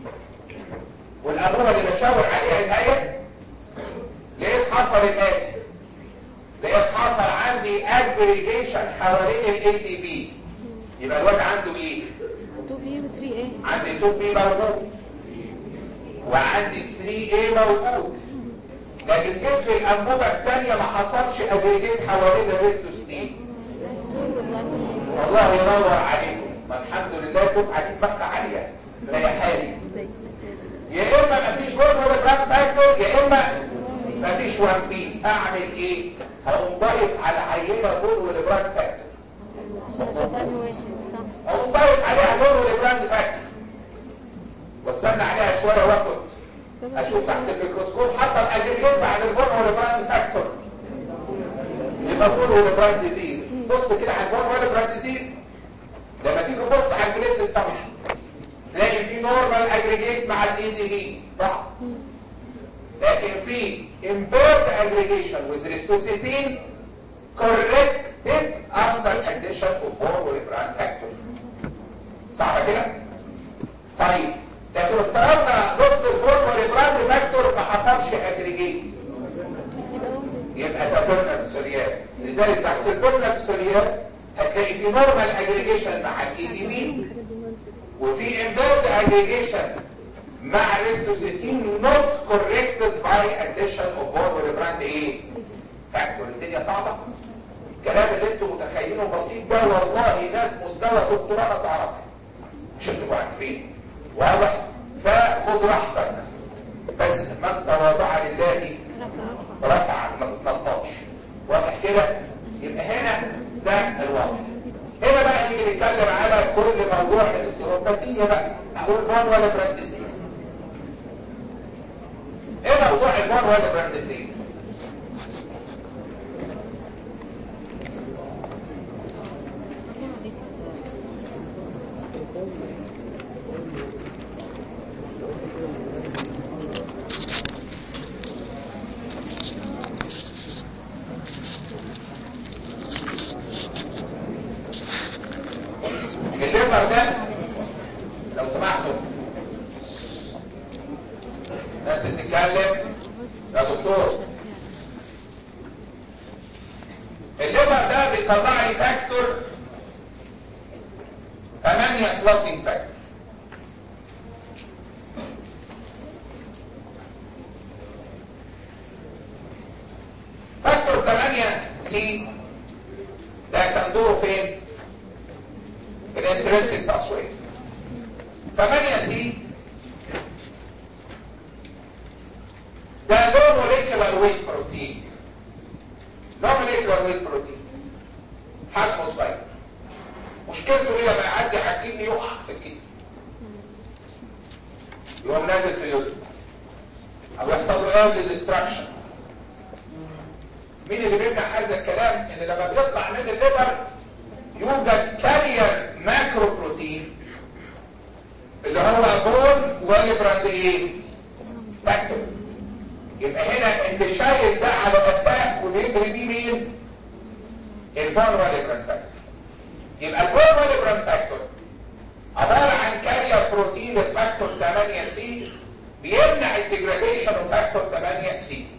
والانبوبه اللي بشاور عليها الهيئه لقيت حصل الاتي لقيت حصل عندي اجريجيشن حوالين الاي تي بي يبقى الواد عنده ايه 2 بي و 3 اي عندي 2 بي موجود وعندي 3 a موجود لكن جيت في الانبوبه الثانيه ما حصلش اجريجيت حوالين الريستوسنين والله ينور عليكم ما الحمد لله دفعه دماغها عاليه زي حالي يا اما مفيش ورم ولا براك فاكتور يا اما مفيش 1 بي اعمل ايه هقوم ضايف على عينه نور والبراك فاكتور عشان اشوف انهي واحد صح هقوم ضايف عليها نور والبراند فاكتور واستنى عليها شويه واخد اشوف تحت الميكروسكوب حصل اجريجيت بعد البون والبراند فاكتور يبقى بون والبراند ديزيز بص كده على البون والبراند ديزيز لما تيجي تبص على الجليد فانكشن تلاقي في نورمال اجريجيت مع الاي دي بي صح لكن في impaired aggregation with ristocytine corrected after addition of bone والبراند فاكتور صح كده طيب لكن افترضنا ضد البون والبراند فاكتور ما حصلش اجريجيت يبقى ده بورنا بسوريات لذلك تحت البورنا بسوريات هتلاقي في نورمال اجريجيشن مع الاي دي بي وفي امبيرد اجريجيشن مع الريستوسيتين نوت كوركتد باي اديشن اوف بون والبراند ايه فاكتور الدنيا صعبه الكلام اللي انتم متخيلينه بسيط ده والله ناس مستوى دكتوراه ما تعرفها عشان تبقوا عارفين واضح فخد راحتك بس من تواضع لله رفع ما تتنططش واضح كده يبقى هنا ده الواضح هنا بقى نيجي نتكلم على كل موضوع من ثرومبوسيتيميا بقى اقول بون ولا برانديسيس ايه موضوع البون ولا برانديسيس الليفر ده لو سمحتوا ناس بتتكلم يا دكتور الليفر ده بيطلع لي فاكتور 8 كلوتنج فاكتور فاكتور 8 سي ده كان دوره فين؟ الانترنسك تصوير 8 سي ده لو موليكولار ويت بروتين لو موليكولار ويت بروتين حجمه صغير مشكلته ايه لما يعدي حاجتين يقع في الكتف يقوم نازل في اليوم او يحصل له ايرلي ديستراكشن مين اللي بيمنع هذا الكلام ان لما بيطلع من الليفر يوجد كارير ماكرو بروتين اللي هو بون وليبراند ايه فاكتور يبقى هنا انت شايل ده على قدام وبيجري بيه مين البون وليبراند فاكتور يبقى البون وليبراند فاكتور عبارة عن كارير بروتين الفاكتور 8 سي بيمنع الديجراديشن وفاكتور 8 سي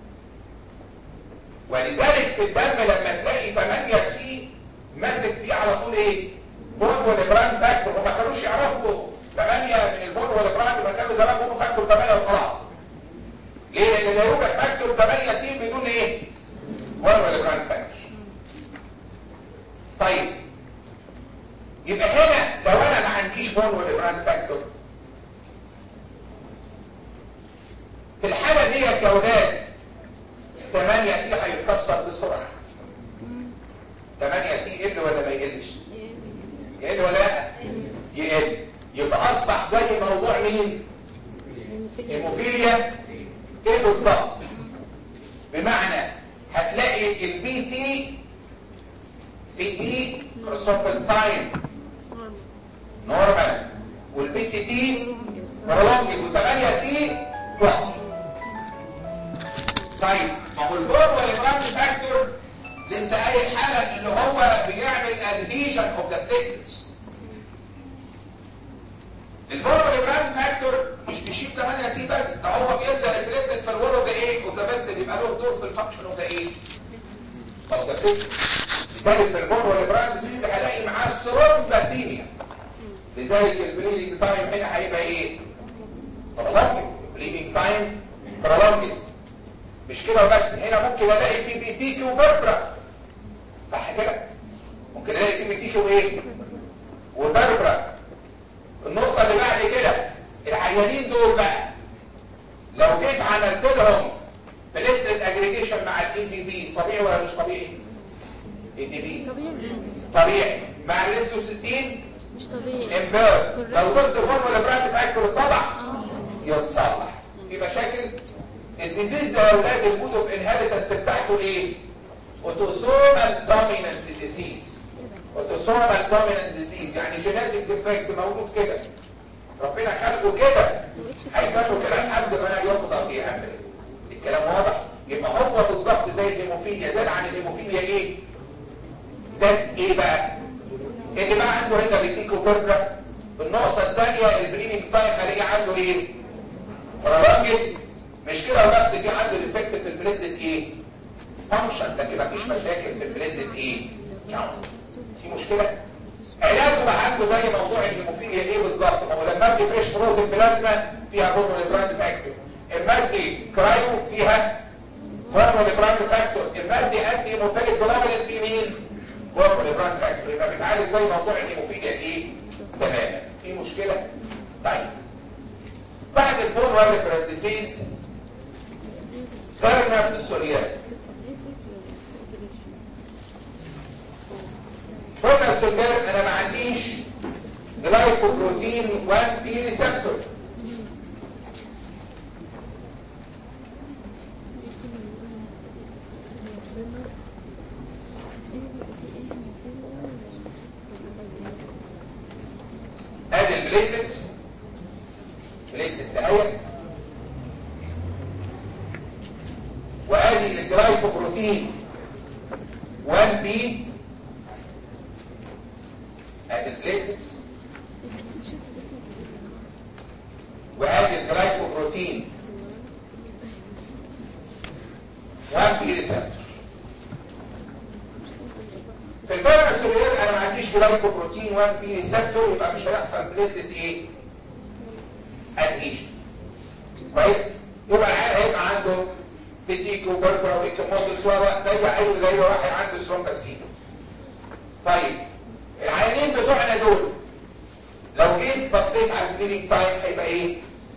ولذلك في الدم لما تلاقي 8 سي ماسك فيه على طول ايه بون ولبران فاكتور وما كانوش يعرفوا 8 من البون ولبران ما كانوا زمان بيقولوا فاكتور 8 وخلاص ليه لان لا يوجد فاكتور 8 سي بدون ايه بون ولبران فاكتور طيب يبقى هنا لو انا ما عنديش بون ولبران فاكتور في الحالة دي يا اولاد 8 سي هيتكسر بسرعة 8 سي يقل ولا ما يقلش يقل ولا لا يقل يبقى اصبح زي موضوع مين هيموفيليا ايه بالظبط بمعنى هتلاقي البي تي بي تي كروسوفل تايم نورمال والبي سي تي برولونجد و8 سي كويس طيب ما هو البور والبراند فاكتور لسه قايل حالا اللي هو بيعمل ادهيشن اوف ذا بليتلتس البور والبراند فاكتور مش بيشيل 8 سي بس ده هو بيلزق البليتلت في الورو ده ايه وذا بس يبقى له دور في الفانكشن اوف ذا ايه اوف ذا لذلك في البور والبراند سيز هلاقي معاه الثرومباسيميا لذلك البليدنج تايم هنا هيبقى ايه؟ برولونجد البليدنج تايم برولونجد مش كده وبس هنا ممكن الاقي في بي تي كيو بربرا صح كده ممكن الاقي في بي تي كيو ايه وبربرا النقطة اللي بعد كده العيانين دول بقى لو جيت عملت لهم بليتلت اجريجيشن مع الاي دي بي طبيعي ولا مش طبيعي اي دي بي طبيعي طبيعي مع الانسو 60 مش طبيعي امبير لو قلت هون ولا براند فاكتور اتصلح اه يتصلح في مشاكل الديزيز ده يا اولاد المود اوف انهيرتنس بتاعته ايه اوتوسومال دومينانت ديزيز اوتوسومال دومينانت ديزيز يعني جينيتك ديفكت موجود كده ربنا خلقه كده هيكملوا كده لحد ما يفضل في امره الكلام واضح يبقى هو بالظبط زي الهيموفيليا زاد عن الهيموفيليا ايه زاد ايه بقى اللي بقى عنده هنا بيتيكو برجر النقطة الثانية البريننج تايم هلاقي عنده ايه راجل مش كده بس في عنده الافكت في البليدت ايه فانكشن لكن مفيش مشاكل في البليدت ايه يعني في مشكلة علاجه بقى عنده زي موضوع الهيموفيليا ايه بالظبط ما هو لما ادي فريش فروزن بلازما فيها هرمون براند فاكتور اما ادي كرايو فيها هرمون براند فاكتور اما ادي ادي هيموفيليك جلوبولين في مين هرمون براند فاكتور يبقى بيتعالج زي موضوع الهيموفيليا ايه تماما في مشكلة طيب بعد البون والبرد ديزيز غيرنا في السوريات قلنا السكر انا ما عنديش جلايكوبروتين 1 بي ريسبتور ادي البليتلتس بليتلتس اهي وادي الجلايكوبروتين 1 بي ادي البليتلتس وادي الجلايكوبروتين 1 بي ريسبتور في الباراسولير انا ما عنديش جلايكوبروتين 1 بي ريسبتور يبقى مش هيحصل بليتلت ايه ادهيشن كويس يبقى العيال هيبقى عنده بتيكو وبربرا وإيكوموسيس وراء زي اي زي واحد عنده ثرومباسين طيب العيانين بتوعنا دول لو جيت بصيت على الكلينيك تايم هيبقى ايه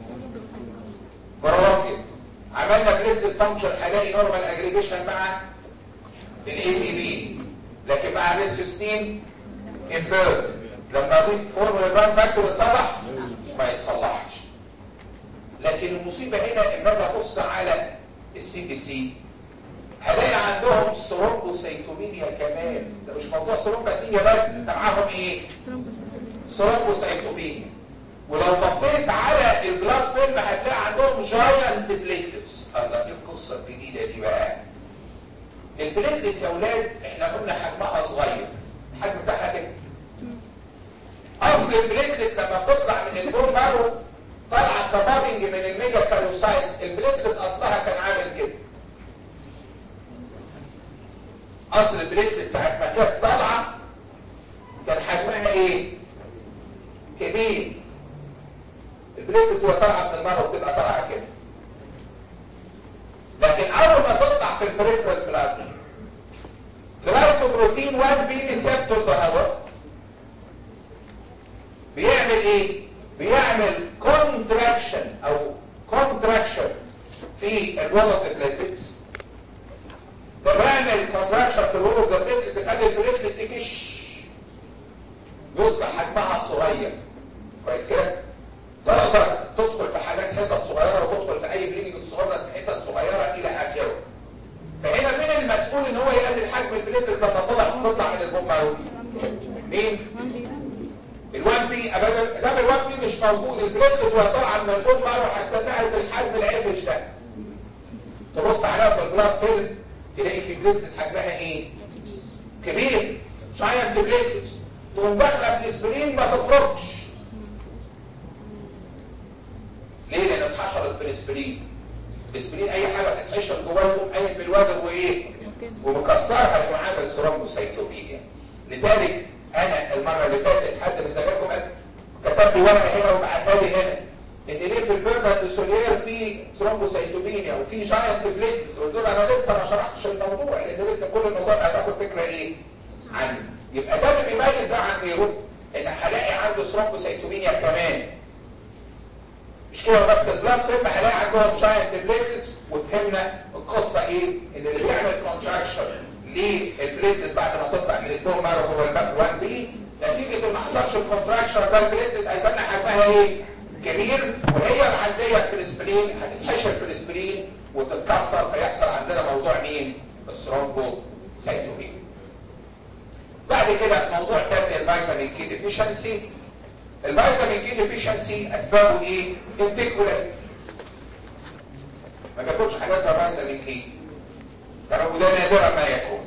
برواكد عملنا بليتلت فانكشن هلاقي نورمال اجريجيشن مع الاي تي بي لكن مع الريسوستين انفيرد لما اضيف فورمولا بران فاكتور يتصلح ما يتصلحش لكن المصيبه هنا ان انا ابص على السي بي سي هلاقي عندهم ثرومبوسيتومينيا كمان ده مش موضوع ثرومباسيميا بس ده معاهم ايه ثرومبوسيتومينيا ولو بصيت على البلاد فيلم هتلاقي عندهم جاينت بليتلتس الله ايه القصه الجديده دي بقى البليتلت يا اولاد احنا قلنا حجمها صغير الحجم بتاعها كده اصل البليتلت لما بتطلع من البون مارو طالعه كبابنج من الميجا كاروسايت البليتلت اصلها كان عامل كده اصل البليتلت ساعه ما كانت طالعه كان حجمها ايه كبير البليتلت هو طالعه من المرة بتبقى طالعه كده لكن اول ما تطلع في البريفرال بلازما بروتين 1 بي ريسبتور بهواء بيعمل ايه بيعمل كونتراكشن او كونتراكشن في الولد بليتلتس لما يعمل كونتراكشن في الولد بليتلتس تخلي البليتلت تكش يصبح حجمها صغير كويس كده تقدر تدخل في حاجات حتت صغيره وتدخل في اي بليدنج صغيره في حتت صغيره الى اخره فهنا مين المسؤول ان هو يقلل حجم البليتلت لما طلع تطلع من البومباوي مين الوان بي ابدا دام الوان بي مش موجود البليتلت وهي طالعه من البومباوي هتنتهي بالحجم العفش ده تبص عليها في البلاد فيلم تلاقي في بليتلت حجمها ايه كبير جاينت بليتلت تقوم داخله في الاسبرين ما تخرجش ليه لان اتحشرت في الاسبرين الاسبرين اي حاجه تتحشر جواه يقوم قايم بالواجب وايه ومكسرها يقوم عامل ثرومبوسيتوبينيا لذلك انا المره اللي فاتت حد من زمايلكم قال كتب لي ورقه هنا وبعتها لي هنا ان ليه في البيرنت سولير في ثرومبوسيتوبينيا وفي جاينت بليت قلت له انا لسه ما شرحتش الموضوع لان لسه كل الموضوع هتاخد فكره ايه عنه يبقى ده اللي بيميز ده عن غيره ان هلاقي عنده ثرومبوسيتوبينيا كمان مش كده بس البلاد فيلم هلاقي عندهم جاينت بليتلز وفهمنا القصه ايه ان اللي بيعمل كونتراكشن للبليتلز بعد ما تطلع من البون مارو هو الباك 1 بي نتيجه ما حصلش الكونتراكشن ده البليتلز هيبقى حجمها ايه كبير وهي معديه في الاسبرين هتتحشر في الاسبرين وتتكسر فيحصل عندنا موضوع مين الثرومبوسيتوبينيا بعد كده موضوع تاني الفيتامين كي ديفيشنسي الفيتامين كي ديفيشنسي اسبابه ايه انتيكولار ما بياكلش حاجات غير فيتامين كي ترى ده نادرا ما يكون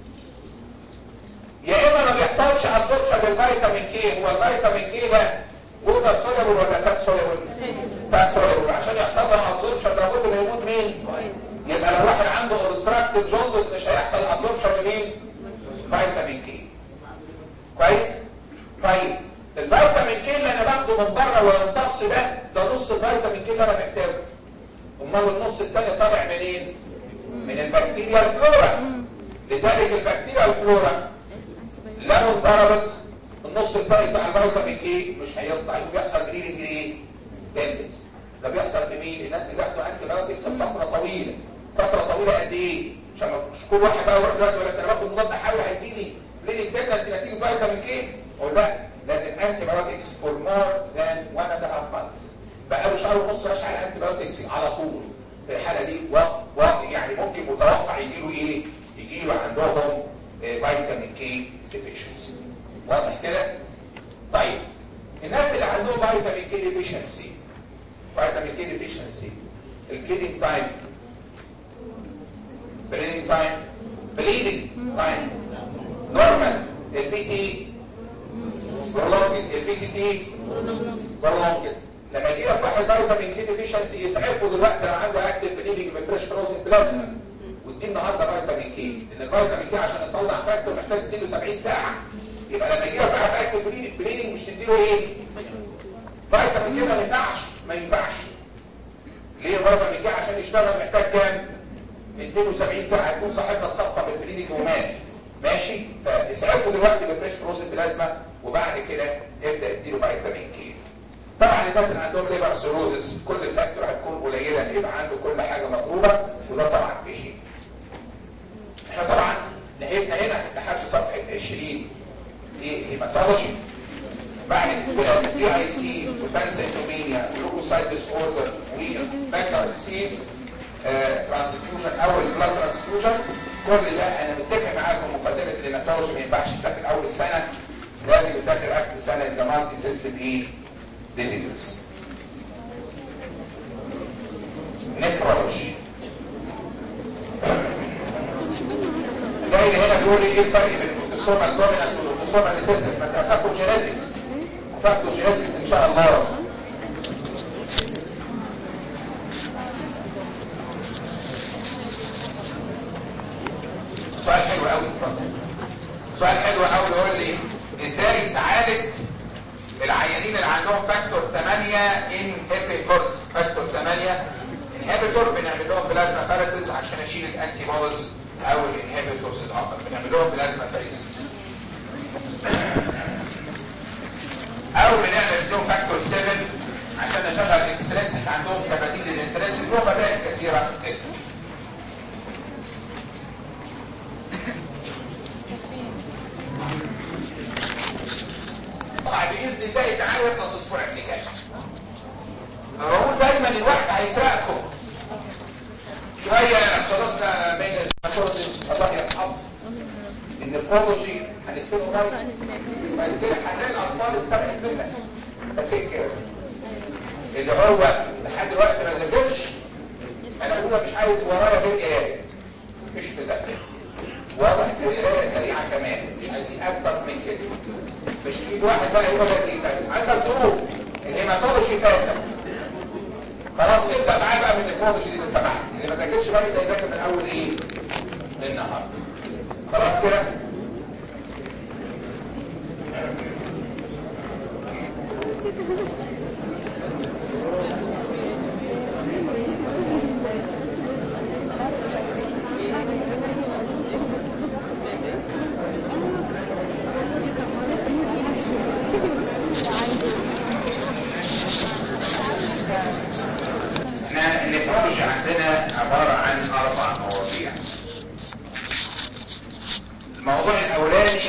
يا اما ما بيحصلش ابسوربشن للفيتامين كي هو الفيتامين كي ده ووتر سوليبل ولا فات سوليبل فات سوليبل عشان يحصل له ابسوربشن لابد انه يموت مين يبقى لو واحد عنده اوبستراكتد جوندس مش هيحصل ابسوربشن لمين فيتامين كي كويس طيب الفيتامين كي اللي انا باخده من بره ويمتص ده ده نص الفيتامين كي اللي انا محتاجه امال النص الثاني طالع منين من البكتيريا الفلورا لذلك البكتيريا الفلورا لو انضربت النص الثاني بتاع الفيتامين كي مش هيطلع يبقى بيحصل بليدنج ايه تندنس ده بيحصل في مين الناس اللي بياخدوا انتي بايوتكس فتره طويله فتره طويله قد ايه عشان مش كل واحد بقى يروح دلوقتي ولا انا باخد مضاد حيوي هيديني بليدنج تندنس نتيجه فيتامين كي ولا لا لازم انتي بايوتكس فور مور ذان 1 اند هاف مانث بقاله شهر ونص ماشي على انتي بايوتكس على طول في الحاله دي و... و... يعني ممكن متوقع يجي له ايه؟ يجي له عندهم فيتامين كي ديفيشنسي واضح كده؟ طيب الناس اللي عندهم فيتامين كي ديفيشنسي فيتامين كي ديفيشنسي البليدنج تايم بليدنج تايم بليدنج تايم نورمال البي تي برولونجد البي تي تي برولونجد لما يجي لك واحد فيتامين كي ديفيشنسي يسعفه دلوقتي لو عنده اكتف بليدنج بالفريش فروزن بلازما ودي النهارده فيتامين كي لان الفيتامين كي عشان يصنع فاكتور محتاج تديله 70 ساعه يبقى لما يجي لك واحد اكتف بليدنج مش تديله ايه؟ فيتامين كي ما ينفعش ما ينفعش ليه فيتامين كي عشان يشتغل محتاج كام؟ 72 ساعه يكون صاحبنا اتصفى بالبليدنج ومات ماشي فاسعفه دلوقتي بالفريش فروزن بلازما وبعد كده ابدا اديله فيتامين كي طبعا الناس اللي عندهم ليبر سيروزس كل الفاكتور هتكون قليله يبقى عنده كل حاجه مضروبه وده طبعا بيشيل احنا طبعا نهينا هنا لحد صفحه 20 في هيماتولوجي بعد كده دي اي سي وبانسيتومينيا لوكوسايت ديس اوردر وباكر سي ترانسفيوجن او البلاد ترانسفيوجن كل ده انا متفق معاكم مقدمه الهيماتولوجي ما ينفعش تاخد اول السنه لازم تاخد اخر السنه ده مالتي سيستم ايه ديزيدوس نفرولوجي جاي هنا بيقول لي ايه الفرق بين الاوتوسوما الدومينانت والاوتوسوما ريسيسيف ما تاخدوا جينيتكس هتاخدوا جينيتكس ان شاء الله سؤال حلو قوي سؤال حلو قوي يقول لي ازاي تعالج العيانين اللي عندهم فاكتور 8 انهبيتورز فاكتور 8 انهبيتور بنعمل لهم بلازما فارسيس عشان اشيل الانتي بوديز او الانهبيتورز الاخر بنعمل لهم بلازما فارسيس او بنعمل لهم فاكتور 7 عشان اشغل الاكسترنسك عندهم كبديل الانترنسك له بدائل كثيره جدا طبعا باذن الله تعالى يخلص الاسبوع اللي جاي بقول دايما الوقت هيسرقكم شويه خلصنا بين الماتورز الله يرحمه النفرولوجي هنكتبه قريب بس كده حنان الاطفال اتسرقت منك تفكر اللي هو لحد دلوقتي ما ذاكرش انا هو مش عايز ورايا غير قرايه مش تذاكر واضح وقرايه سريعه كمان مش عايزين اكتر من كده مش ايد واحد بقى يقول لك ايه عندك ظروف الهيماتولوجي فاتت خلاص نبدا معاه بقى من الهيماتولوجي دي سمحت اللي ما ذاكرش بقى يبدا يذاكر من اول ايه من النهارده خلاص كده احنا النفرولوجي عندنا عبارة عن اربع مواضيع الموضوع الاولاني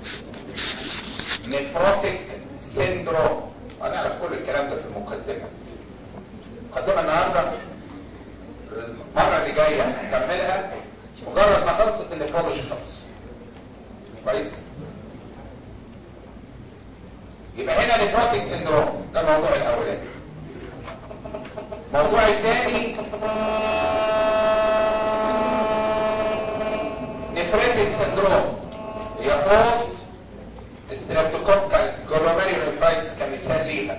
نفروتيك سيندروم هنعرف كل الكلام ده في المقدمة المقدمة النهاردة المرة اللي جاية هنكملها مجرد ما خلصت النفرولوجي خلص كويس يبقى هنا نفروتيك سيندروم ده الموضوع الاولاني الموضوع الثاني نفريتك سندروم هي بوست ستريبتوكوكال جلوميريولوفايتس كمثال ليها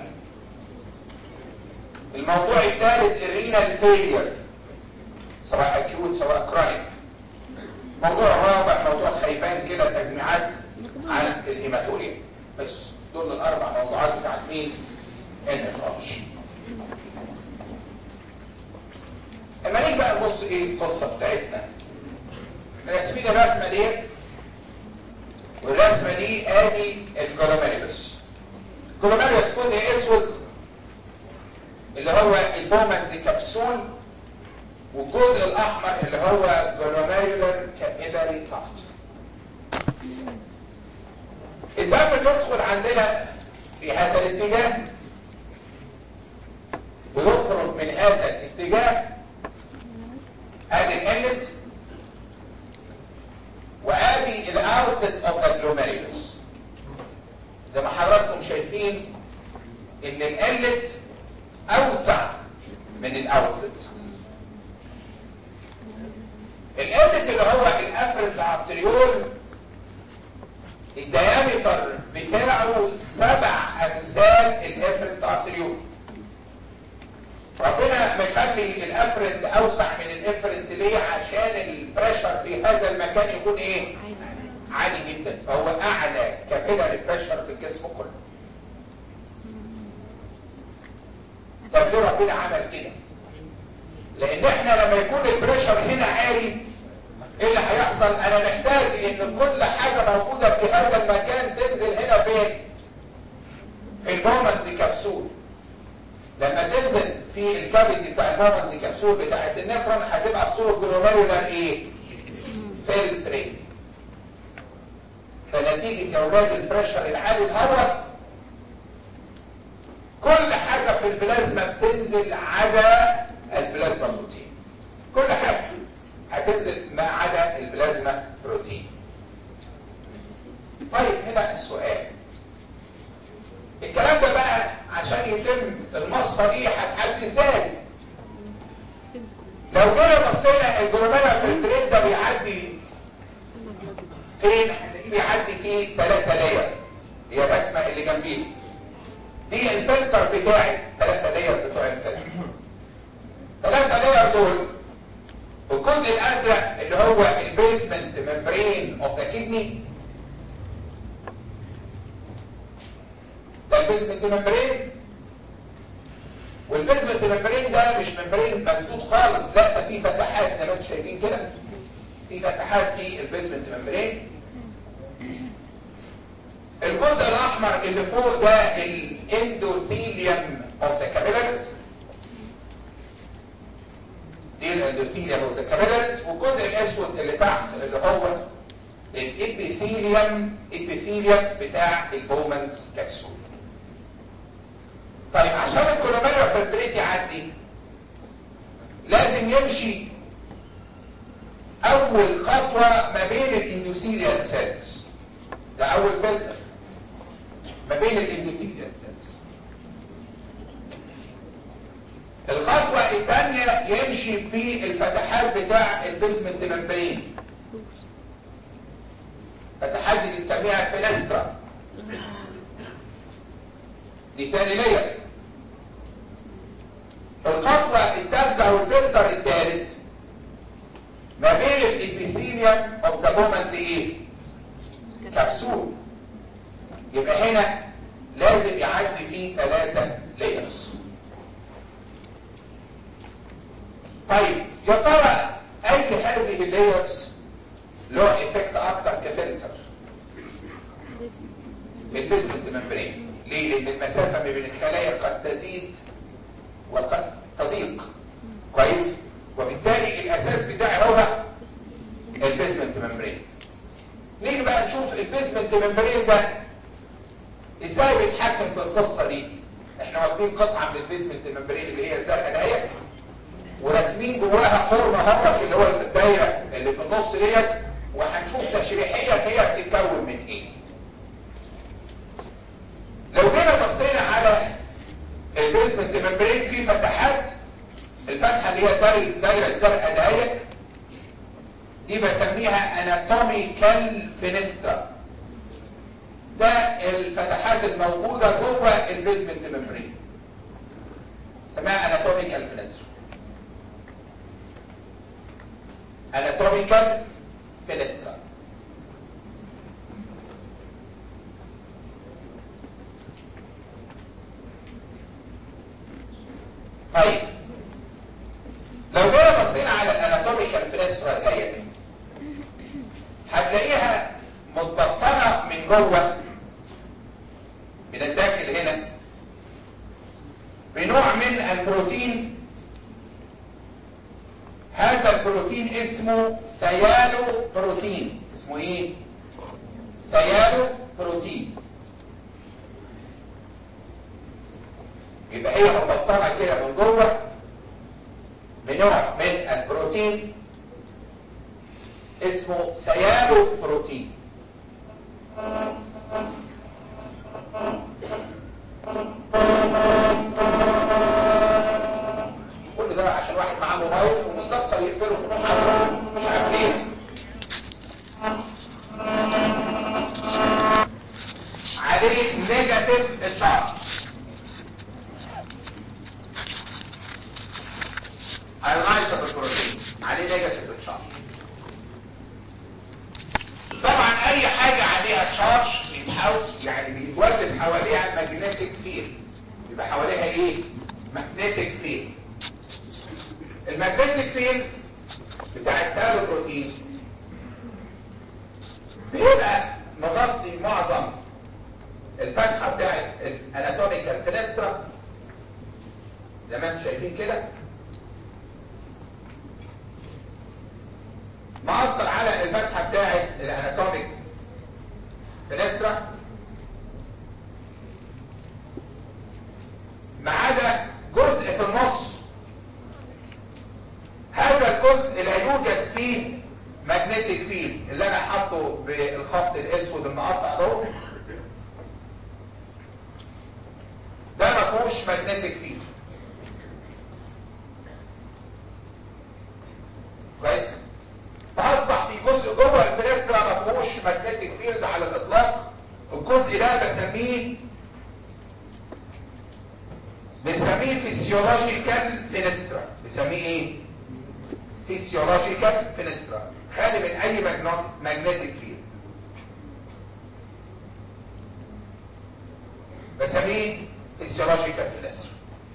الموضوع الثالث الرينال فيلير سواء اكيوت سواء كرونيك الموضوع الرابع موضوع خيبان كده تجميعات على الهيماتوريا بس دول الاربع موضوعات بتاعت مين؟ النفراش اما نيجي بقى نبص ايه القصه بتاعتنا راسمين الرسمه دي والرسمه دي ادي الجلوميريوس الجلوميريوس جزء اسود اللي هو البومنز كبسول والجزء الاحمر اللي هو جلوميريولر كابيلاري تحت الدم بيدخل عندنا في هذا الاتجاه ويخرج من هذا الاتجاه ادي الانلت وادي الاوتلت اوف ذا جلوميريولس زي ما حضراتكم شايفين ان الانلت اوسع من الاوتلت الانلت اللي هو الافرنت ارتريول الديامتر بتاعه سبع امثال الافرنت ارتريول ربنا مخلي الافرنت اوسع من الافرنت ليه عشان البريشر في هذا المكان يكون ايه عالي جدا فهو اعلى كابيلاري بريشر في الجسم كله طب ليه ربنا عمل كده لان احنا لما يكون البريشر هنا عالي ايه اللي هيحصل انا محتاج ان كل حاجة موجودة في هذا المكان تنزل هنا فين في البومنز كبسول لما تنزل في الكافيتي بتاع البومنز كبسول بتاعت النفرون هتبقى بصورة جلوميرولار ايه فلترين فنتيجة يا ولاد البريشر العالي الهواء كل حاجة في البلازما بتنزل عدا البلازما بروتين كل حاجة هتنزل ما عدا البلازما بروتين طيب هنا السؤال الكلام ده بقى عشان يتم المصفى دي هتحدي ازاي لو جينا بصينا الجلوميرا فلتريت ده بيعدي فين هنلاقيه بيعدي فيه ثلاثة لاير هي الرسمة اللي جنبيه دي الفلتر بتاعي ثلاثة لاير بتوع الفلتر ثلاثة لاير دول الجزء الازرق اللي هو البيزمنت ممبرين اوف ذا كدني ده البيزمنت ممبرين والبيزمنت ممبرين ده مش ممبرين مسدود خالص لا ده فيه فتحات زي ما انتم شايفين كده في فتحات في البيزمنت ممبرين الجزء الاحمر اللي فوق ده الاندوثيليوم اوف ذا كابيلاريز دي الاندوثيليوم اوف ذا كابيلاريز والجزء الاسود اللي تحت اللي هو الابيثيليوم ابيثيليوم بتاع البومنز كبسول طيب عشان الكولوميرا فلتريت يعدي لازم يمشي اول خطوة ما بين الاندوثيليال سيلز ده اول فلتر ما بين الاندوثيليال سيلز الخطوة الثانية يمشي في الفتحات بتاع البيزمنت ممبرين فتحات دي بنسميها فينسترا دي تاني لير الخطوة الثالثة والفلتر الثالث ما بين الابيثيليوم اوف ذا بومنز ايه كبسول يبقى هنا لازم يعدي فيه ثلاثة لايرز طيب يا ترى اي هذه اللايرز له افكت اكتر كفلتر البيزمنت ممبرين ليه لان المسافة ما بين الخلايا قد تزيد وقد تضيق كويس وبالتالي الاساس بتاعي هو البيزمنت ممبرين نيجي بقى نشوف البيزمنت ممبرين ده ازاي بيتحكم في القصه دي احنا واخدين قطعه من البيزمنت ممبرين اللي هي الزرقاء دهيت وراسمين جواها حرم هرس اللي هو الدايره اللي في النص ديت وهنشوف تشريحيا هي بتتكون من ايه لو جينا بصينا على البيزمنت ممبرين فيه فتحات الفتحة اللي هي الدايرة الزرقاء دهيت دي بسميها اناتوميكال فينسترا ده الفتحات الموجودة جوه البيزمنت ممبرين اسمها اناتوميكال فينسترا اناتوميكال فينسترا طيب لو جينا بصينا على الاناتوميكال فينسترا ديت هتلاقيها متبطنه من جوه من الداخل هنا بنوع من البروتين هذا البروتين اسمه سيالو بروتين اسمه ايه سيالو بروتين هي مبطنه كده من جوه بنوع من البروتين اسمه سيالو بروتين كل ده عشان واحد معاه موبايل ومستخسر يقفله في محاضره مش عارف ليه عليه نيجاتيف تشارج ايونايزر بالبروتين عليه نيجاتيف تشارج طبعا اي حاجه عليها تشارج بيتحول يعني بيتولد حواليها ماجنتيك فيلد يبقى حواليها ايه ماجنتيك فيلد الماجنتيك فيلد بتاع السيلو بروتين بيبقى مغطي معظم الفتحه بتاعت الاناتوميكال فينسترا زي ما انتم شايفين كده مأثر على الفتحه بتاعت الاناتوميك فينسترا ما عدا جزء في النص هذا الجزء لا يوجد فيه ماجنتيك فيلد اللي انا حاطه بالخط الاسود المقطع ده ده ما فيهوش ماجنتيك فيلد كويس فاصبح في جزء جوه الفلسترا ما فيهوش ماجنتيك فيلد على الاطلاق الجزء ده بسميه بسميه فيسيولوجيكال فينسترا بسميه ايه فيسيولوجيكال فينسترا خالي من اي ماجنتيك فيلد بسميه فيسيولوجيكال فينسترا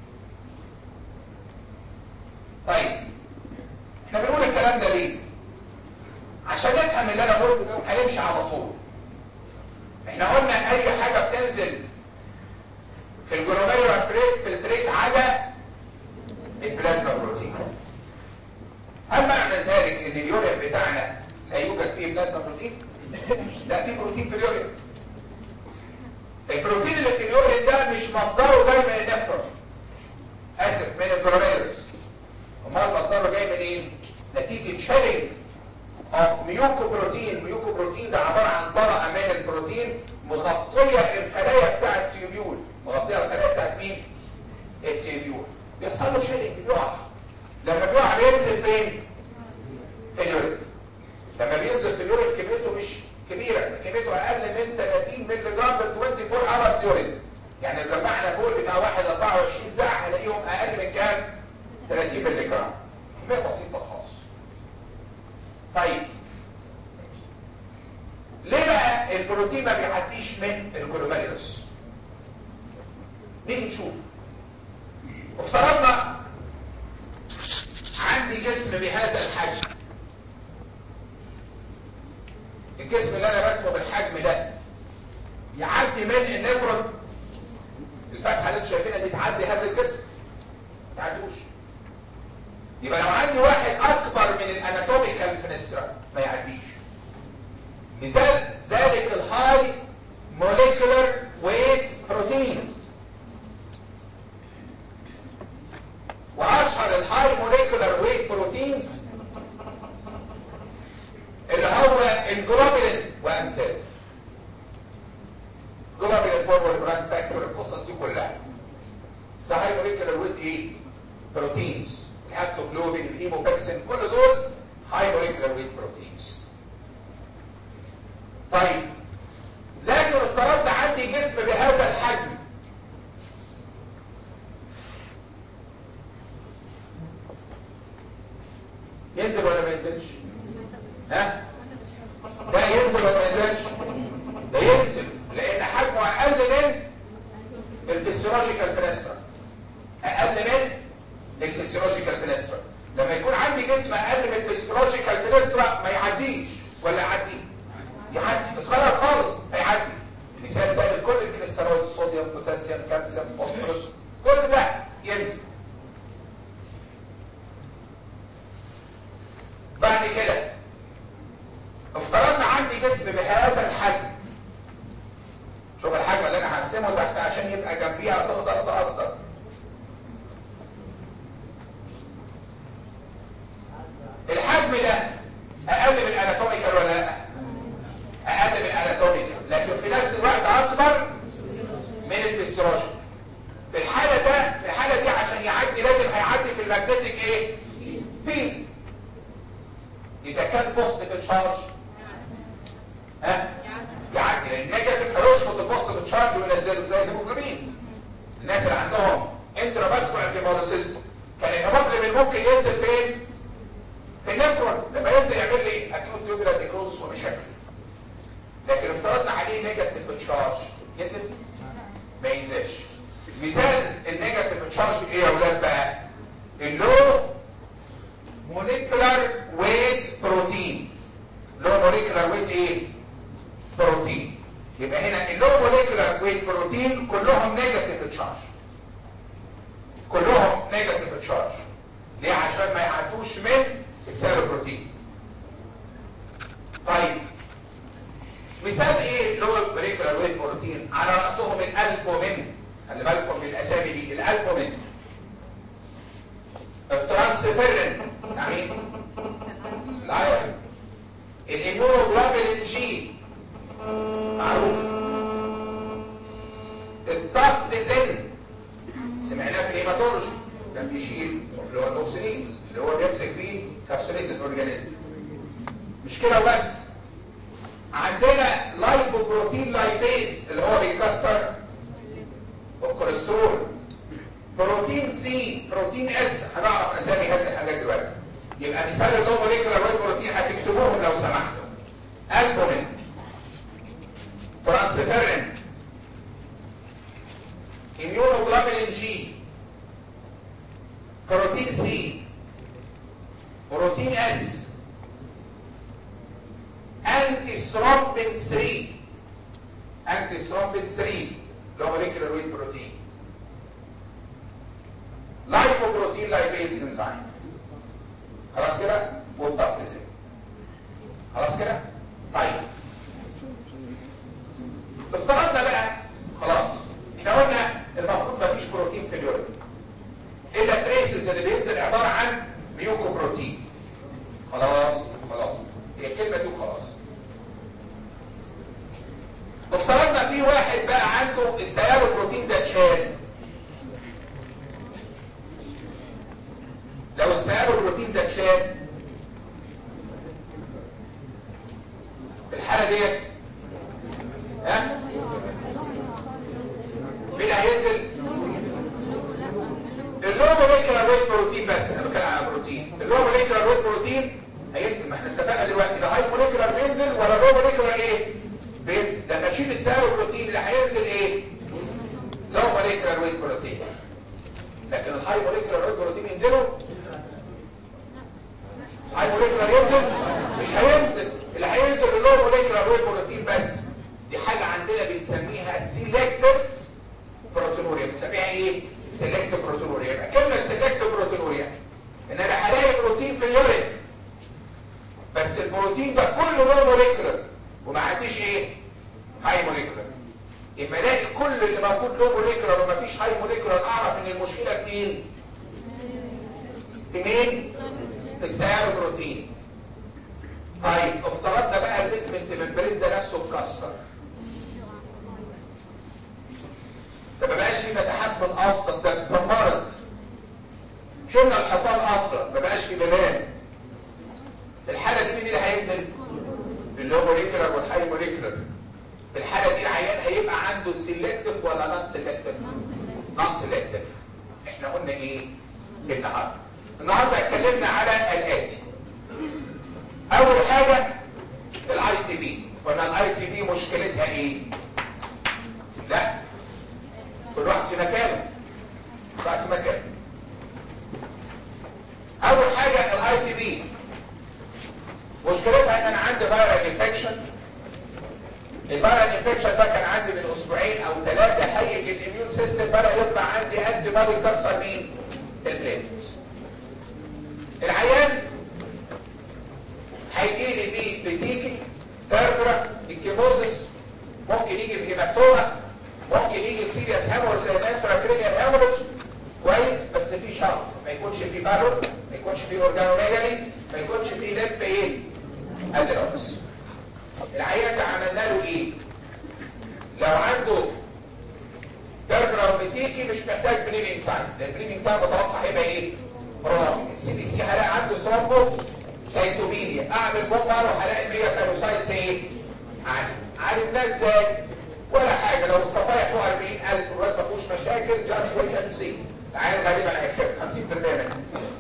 طيب احنا بنقول الكلام ده ليه عشان نفهم اللي انا قلته ده هنمشي على طول احنا قلنا اي حاجه بتنزل في الجلوميرولار فلتريت على البلازما بروتين هل معنى ذلك ان اليورين بتاعنا لا يوجد فيه بلازما بروتين لا فيه بروتين في اليورين البروتين اللي في اليورين ده مش مصدره جاي من النفرون اسف من الجلوميرولس امال مصدره جاي من ايه نتيجه شيلنج اوف ميوكو بروتين ميوكو بروتين ده عباره عن طبقه من البروتين مغطيه الخلايا بتاعه التيوبيول مغطيه الخلايا بتاعه مين التيوبيول بيحصل له شيلنج بيقع لما بيقع بينزل فين في اليورين لما بينزل في اليورين كميته مش كبيره كميته اقل من 30 مللي جرام بال 24 اورز يورين يعني لو جمعنا بول بتاع واحد 24 ساعه هلاقيهم اقل من كام 30 مللي جرام كميه بسيطه خالص طيب ليه بقى البروتين ما بيعديش من الجلوميرولس نيجي نشوف افترضنا عندي جسم بهذا الحجم الجسم اللي انا برسمه بالحجم ده يعدي من النفرون الفتحه اللي انتم شايفينها دي تعدي هذا الجسم ما تعدوش يبقى لو عندي واحد اكبر من الاناتوميكال فينسترا ما يعديش مثال ذلك الهاي موليكولر ويت بروتينز واشهر الهاي موليكولر ويت بروتينز اللي هو الجلوبولين وامثاله جلوبولين فورورد براند فاكتور القصص دي كلها ده هاي موليكولر ويت ايه بروتينز الهابتوجلوبين الهيموبكسين كل دول هاي موليكولر ويت بروتينز طيب لكن افترضت عندي جسم بهذا الحجم ينزل ولا ما ينزلش ها ده ينزل ولا ما ينزلش ده ينزل لان حجمه اقل من الفسيولوجيكال بريسبر اقل من الفسيولوجيكال بريسبر لما يكون عندي جسم اقل من الفسيولوجيكال بريسبر ما يعديش ولا يعدي يعدي صغير خالص هيعدي مثال زي كل الكوليسترول الصوديوم بوتاسيوم كالسيوم فوسفورس كل ده ينزل بعد كده افترضنا عندي جسم بهذا الحجم شوف الحجم اللي انا هرسمه تحت عشان يبقى جنبيها تخضر اخضر كان بوزيتيف تشارج ها يعني النيجاتيف هيشفط البوزيتيف تشارج وينزله زي الهيموجلوبين الناس اللي عندهم انترافاسكولار هيموليسيس كان الهيموجلوبين ممكن ينزل فين في النيفرون لما ينزل يعمل لي اكيوت تيوبولار نيكروزس ومشاكل لكن افترضنا عليه نيجاتيف تشارج ينزل ما ينزلش مثال النيجاتيف تشارج ايه يا اولاد بقى اللو موليكولار ويت بروتين لو موليكولار ويت ايه بروتين يبقى هنا اللو موليكولار ويت بروتين كلهم نيجاتيف تشارج كلهم نيجاتيف تشارج ليه عشان ما يعدوش من السيل بروتين طيب مثال ايه لو موليكولار ويت بروتين على راسهم الالبومين خلي بالكم من الاسامي دي الالبومين الترانسفيرين يعني العيان الاميونوجلوبولين جي معروف الضغط زن سمعناه في الهيماتولوجي كان بيشيل اللي هو توكسينيز اللي هو بيمسك فيه كابسوليتد اورجانيزم مش كده وبس عندنا لايبوبروتين لايبيز اللي هو بيكسر الكوليسترول بروتين سي بروتين اس هنعرف اسامي هذه الحاجات دلوقتي يبقى مثال اللي هو موليكولار ويت بروتين هتكتبوهم لو سمحتوا البومين ترانسفيرين immunoglobulin جي بروتين سي بروتين اس انتي ثرومبين 3 انتي ثرومبين 3 اللي هو موليكولار ويت بروتين لايبوبروتين لايبيز انزيم خلاص كده والضغط زي خلاص كده طيب افترضنا بقى خلاص احنا قلنا المفروض مفيش بروتين في اليورين الا التريسز اللي بينزل عباره عن ميوكو بروتين خلاص خلاص هي الكلمه دي وخلاص افترضنا في واحد بقى عنده السيارو بروتين ده اتشال لو السيارو بروتين ده اتشال في الحاله ديت ها مين هينزل اللو موليكولار ويت بروتين بس انا بتكلم على بروتين اللو موليكولار ويت بروتين هينزل ما احنا اتفقنا دلوقتي ده هاي موليكولار بينزل ولا لو موليكولار ايه بينزل لما اشيل السيارو بروتين اللي هينزل ايه لو موليكولار ويت بروتين لكن الهاي موليكولار ويت بروتين ينزلوا هاي موليكولار ينزل مش هينزل اللي هينزل اللو موليكولار ويت بروتين بس دي حاجة عندنا بنسميها سيلكتيف بروتينوريا بنسميها ايه سيلكتيف بروتينوريا يبقى كلمة سيلكتيف بروتينوريا ان انا هلاقي بروتين في اليورين بس البروتين ده كله لو موليكولار وما عنديش ايه هاي موليكولار يبقى الاقي كل اللي موجود له موليكولار ومفيش هاي موليكولار اعرف ان المشكله في مين في مين في السيارو بروتين طيب افترضنا بقى البيزمنت ممبرين ده نفسه اتكسر ده ما بقاش فيه فتحات من اصلا ده اتدمرت شلنا الحيطان اصلا ما بقاش فيه بلان الحاله دي مين اللي هينزل اللي هو موليكولار والهاي موليكولار في الحاله دي العيان هيبقى عنده سيلكتيف ولا نون سيلكتيف نون سيلكتيف احنا قلنا ايه النهارده النهارده اتكلمنا على الاتي اول حاجه الاي تي بي قلنا الاي تي بي مشكلتها ايه لا كل واحد في مكانه كل واحد في مكانه اول حاجه الاي تي بي مشكلتها ان انا عندي فيرال انفكشن الفيرال انفكشن ده كان عندي من اسبوعين او ثلاثه هيئ الاميون سيستم بدا يطلع عندي انتي بادي تكسر مين البليتس العيان هيجي لي بيه بتيجي تربرة الكيموزس ممكن يجي بهيماتوما ممكن يجي بسيريس هامورج زي الانتراكرينيال هامورج كويس بس في شرط ما يكونش في بالون ما يكونش في اورجانوميجالي ما يكونش في لف ايه ادرس العيان ده عملنا له ايه لو عنده تربرة وبتيجي مش محتاج بريمينج تايم لان البريمينج تايم بتوقع هيبقى ايه رابع السي بي سي هلاقي عنده ثرومبو سيتوبينيا اعمل بومر وهلاقي 100 كاروسايتس ايه عالي عالي ده ازاي ولا حاجه لو الصفايح فوق 40000 والواد ما فيهوش مشاكل جاست ويت اند سي العيان غالبا هيخف 50% منها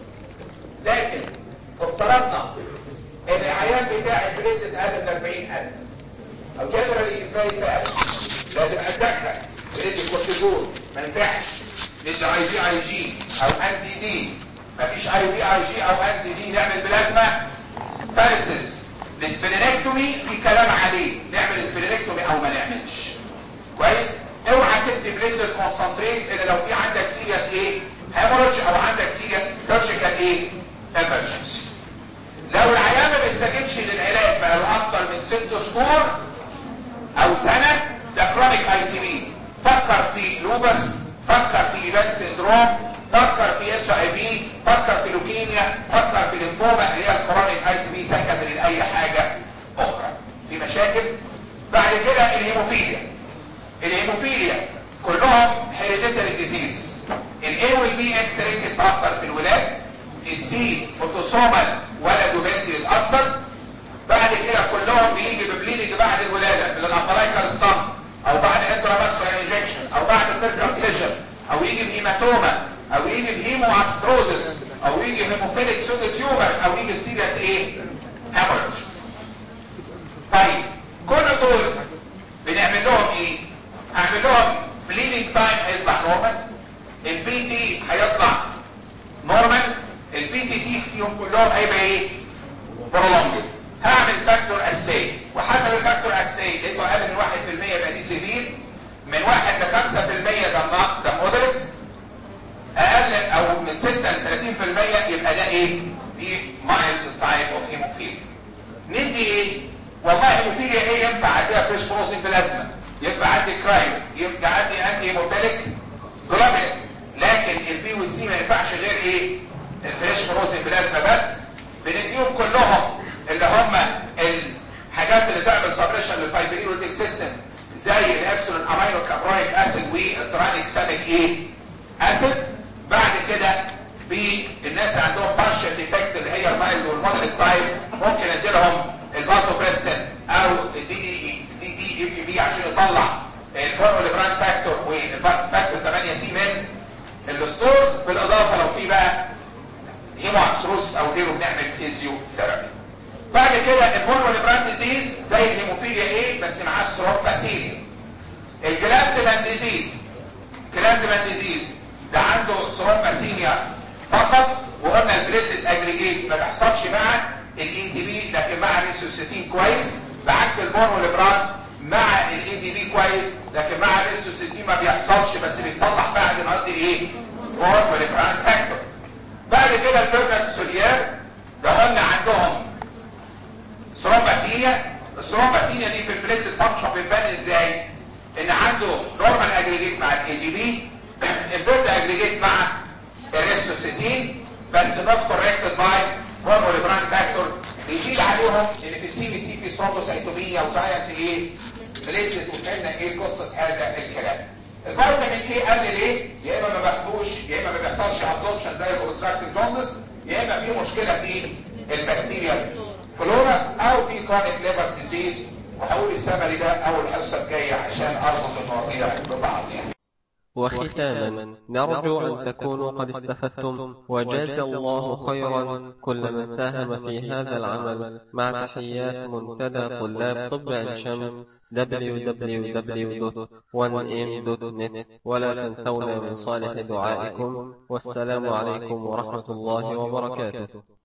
لكن افترضنا ان العيان بتاعي بريد اقل من 40000 او جنرالي فيري فاست لازم اتدخل بريد الكورتيزون ما ينفعش ندي اي جي اي جي او انتي دي مفيش اي بي اي جي او انتي دي نعمل بلازما فارسز السبلينكتومي في كلام عليه نعمل سبلينكتومي او ما نعملش كويس اوعى تدي بليد الكونسنتريت الا لو في عندك سيريس ايه هيموريدج او عندك سيريس سيرجيكال ايه emergency لو العيان ما بيستجيبش للعلاج بقى له اكتر من ست شهور او سنه ده كرونيك اي تي بي فكر في لوبس فكر في ايفان سندروم فكر في اتش اي بي فكر في لوكيميا فكر في ليمفوما اللي هي الكرونيك اي تي بي سكندري لاي حاجه اخرى في مشاكل بعد كده الهيموفيليا الهيموفيليا كلهم هيريديتري ديزيز الاي والبي اكس ريتد اكتر في الولاد السي اوتوسومال ولد وبنت الاكثر بعد كده كلهم بيجي ببليدنج بعد الولاده من الابرايكال ستام او بعد انتراماسكولار انجكشن او بعد سيركمسيشن او يجي بهيماتوما او يجي بهيمو ارثروزس او يجي هيموفيليك سودو تيومر او يجي سيريس ايه هيموريدج طيب كل دول بنعمل لهم ايه هعمل لهم بليدنج تايم هيطلع نورمال البي تي هيطلع نورمال البي تي تي فيهم كلهم هيبقى ايه برولونجد هعمل فاكتور اساي وحسب الفاكتور اساي لقيته اقل من 1% يبقى دي سيفير من 1 ل 5% ده ده مودريت اقل او من 6 ل 30% يبقى ده ايه دي مايلد تايب اوف هيموفيليا ندي ايه والله هيموفيليا ايه ينفع عندها فريش فروزن بلازما ينفع عندي كرايو ينفع عندي انتي هيموفيليك جلوبين لكن البي والسي ما ينفعش غير ايه الفريش فروزن بلازما بس بنديهم كلهم اللي هم الحاجات اللي تعمل سبريشن للفايبرينوليتيك سيستم زي الابسولين امينو كابرويك اسيد والترانيك ساميك ايه اسيد بعد كده بالناس اللي عندهم بارشل ديفكت اللي هي المايلد والمودريت تايب ممكن ادي لهم الباتوبريسن او دي دي دي دي اف بي عشان يطلع الفورموليبران فاكتور والفاكتور 8 سي من الستورز بالاضافه لو في بقى هيموكسروس او غيره بنعمل فيزيو ثيرابي بعد كده الفورموليبران ديزيز زي الهيموفيليا ايه بس معاه السروباسيليا الجلاندمان ديزيز جلاندمان ديزيز ده عنده سروباسيليا فقط وقلنا البليتد اجريجيت ما بيحصلش مع الاي تي بي لكن مع الريسوسيتين كويس بعكس الفورموليبران مع الاي تي بي كويس لكن مع الريسوسيتين ما بيحصلش بس بيتصلح بعد ما قد ايه فورموليبران فاكتور بعد كده البيرنت سوليير ده قلنا عندهم ثرومباسينيا الثرومباسينيا دي في البليت فانكشن بتبان ازاي ان عنده نورمال اجريجيت مع الاي دي بي البيرد اجريجيت مع الريستوسيتين بس نوت كوركتد باي هرموليبران فاكتور بيشيل عليهم ان في السي بي سي في ثرومبوسايتومينيا وجاينت ايه بليتلت وفهمنا ايه قصه هذا الكلام الفيتامين كي قلل ايه يا اما ما باخدوش يا اما ما بيحصلش ابدوبشن زي الاوبستراكتيف جوندس يا اما في مشكله في البكتيريا فلورا او في كرونيك ليفر ديزيز وهقول السمري ده اول حصه الجايه عشان اربط المواضيع ببعض يعني وختاما نرجو أن تكونوا قد استفدتم وجزى الله خيرا كل من ساهم في هذا العمل مع تحيات منتدى طلاب طب عين شمس www.1m.net ولا تنسونا من صالح دعائكم والسلام عليكم ورحمة الله وبركاته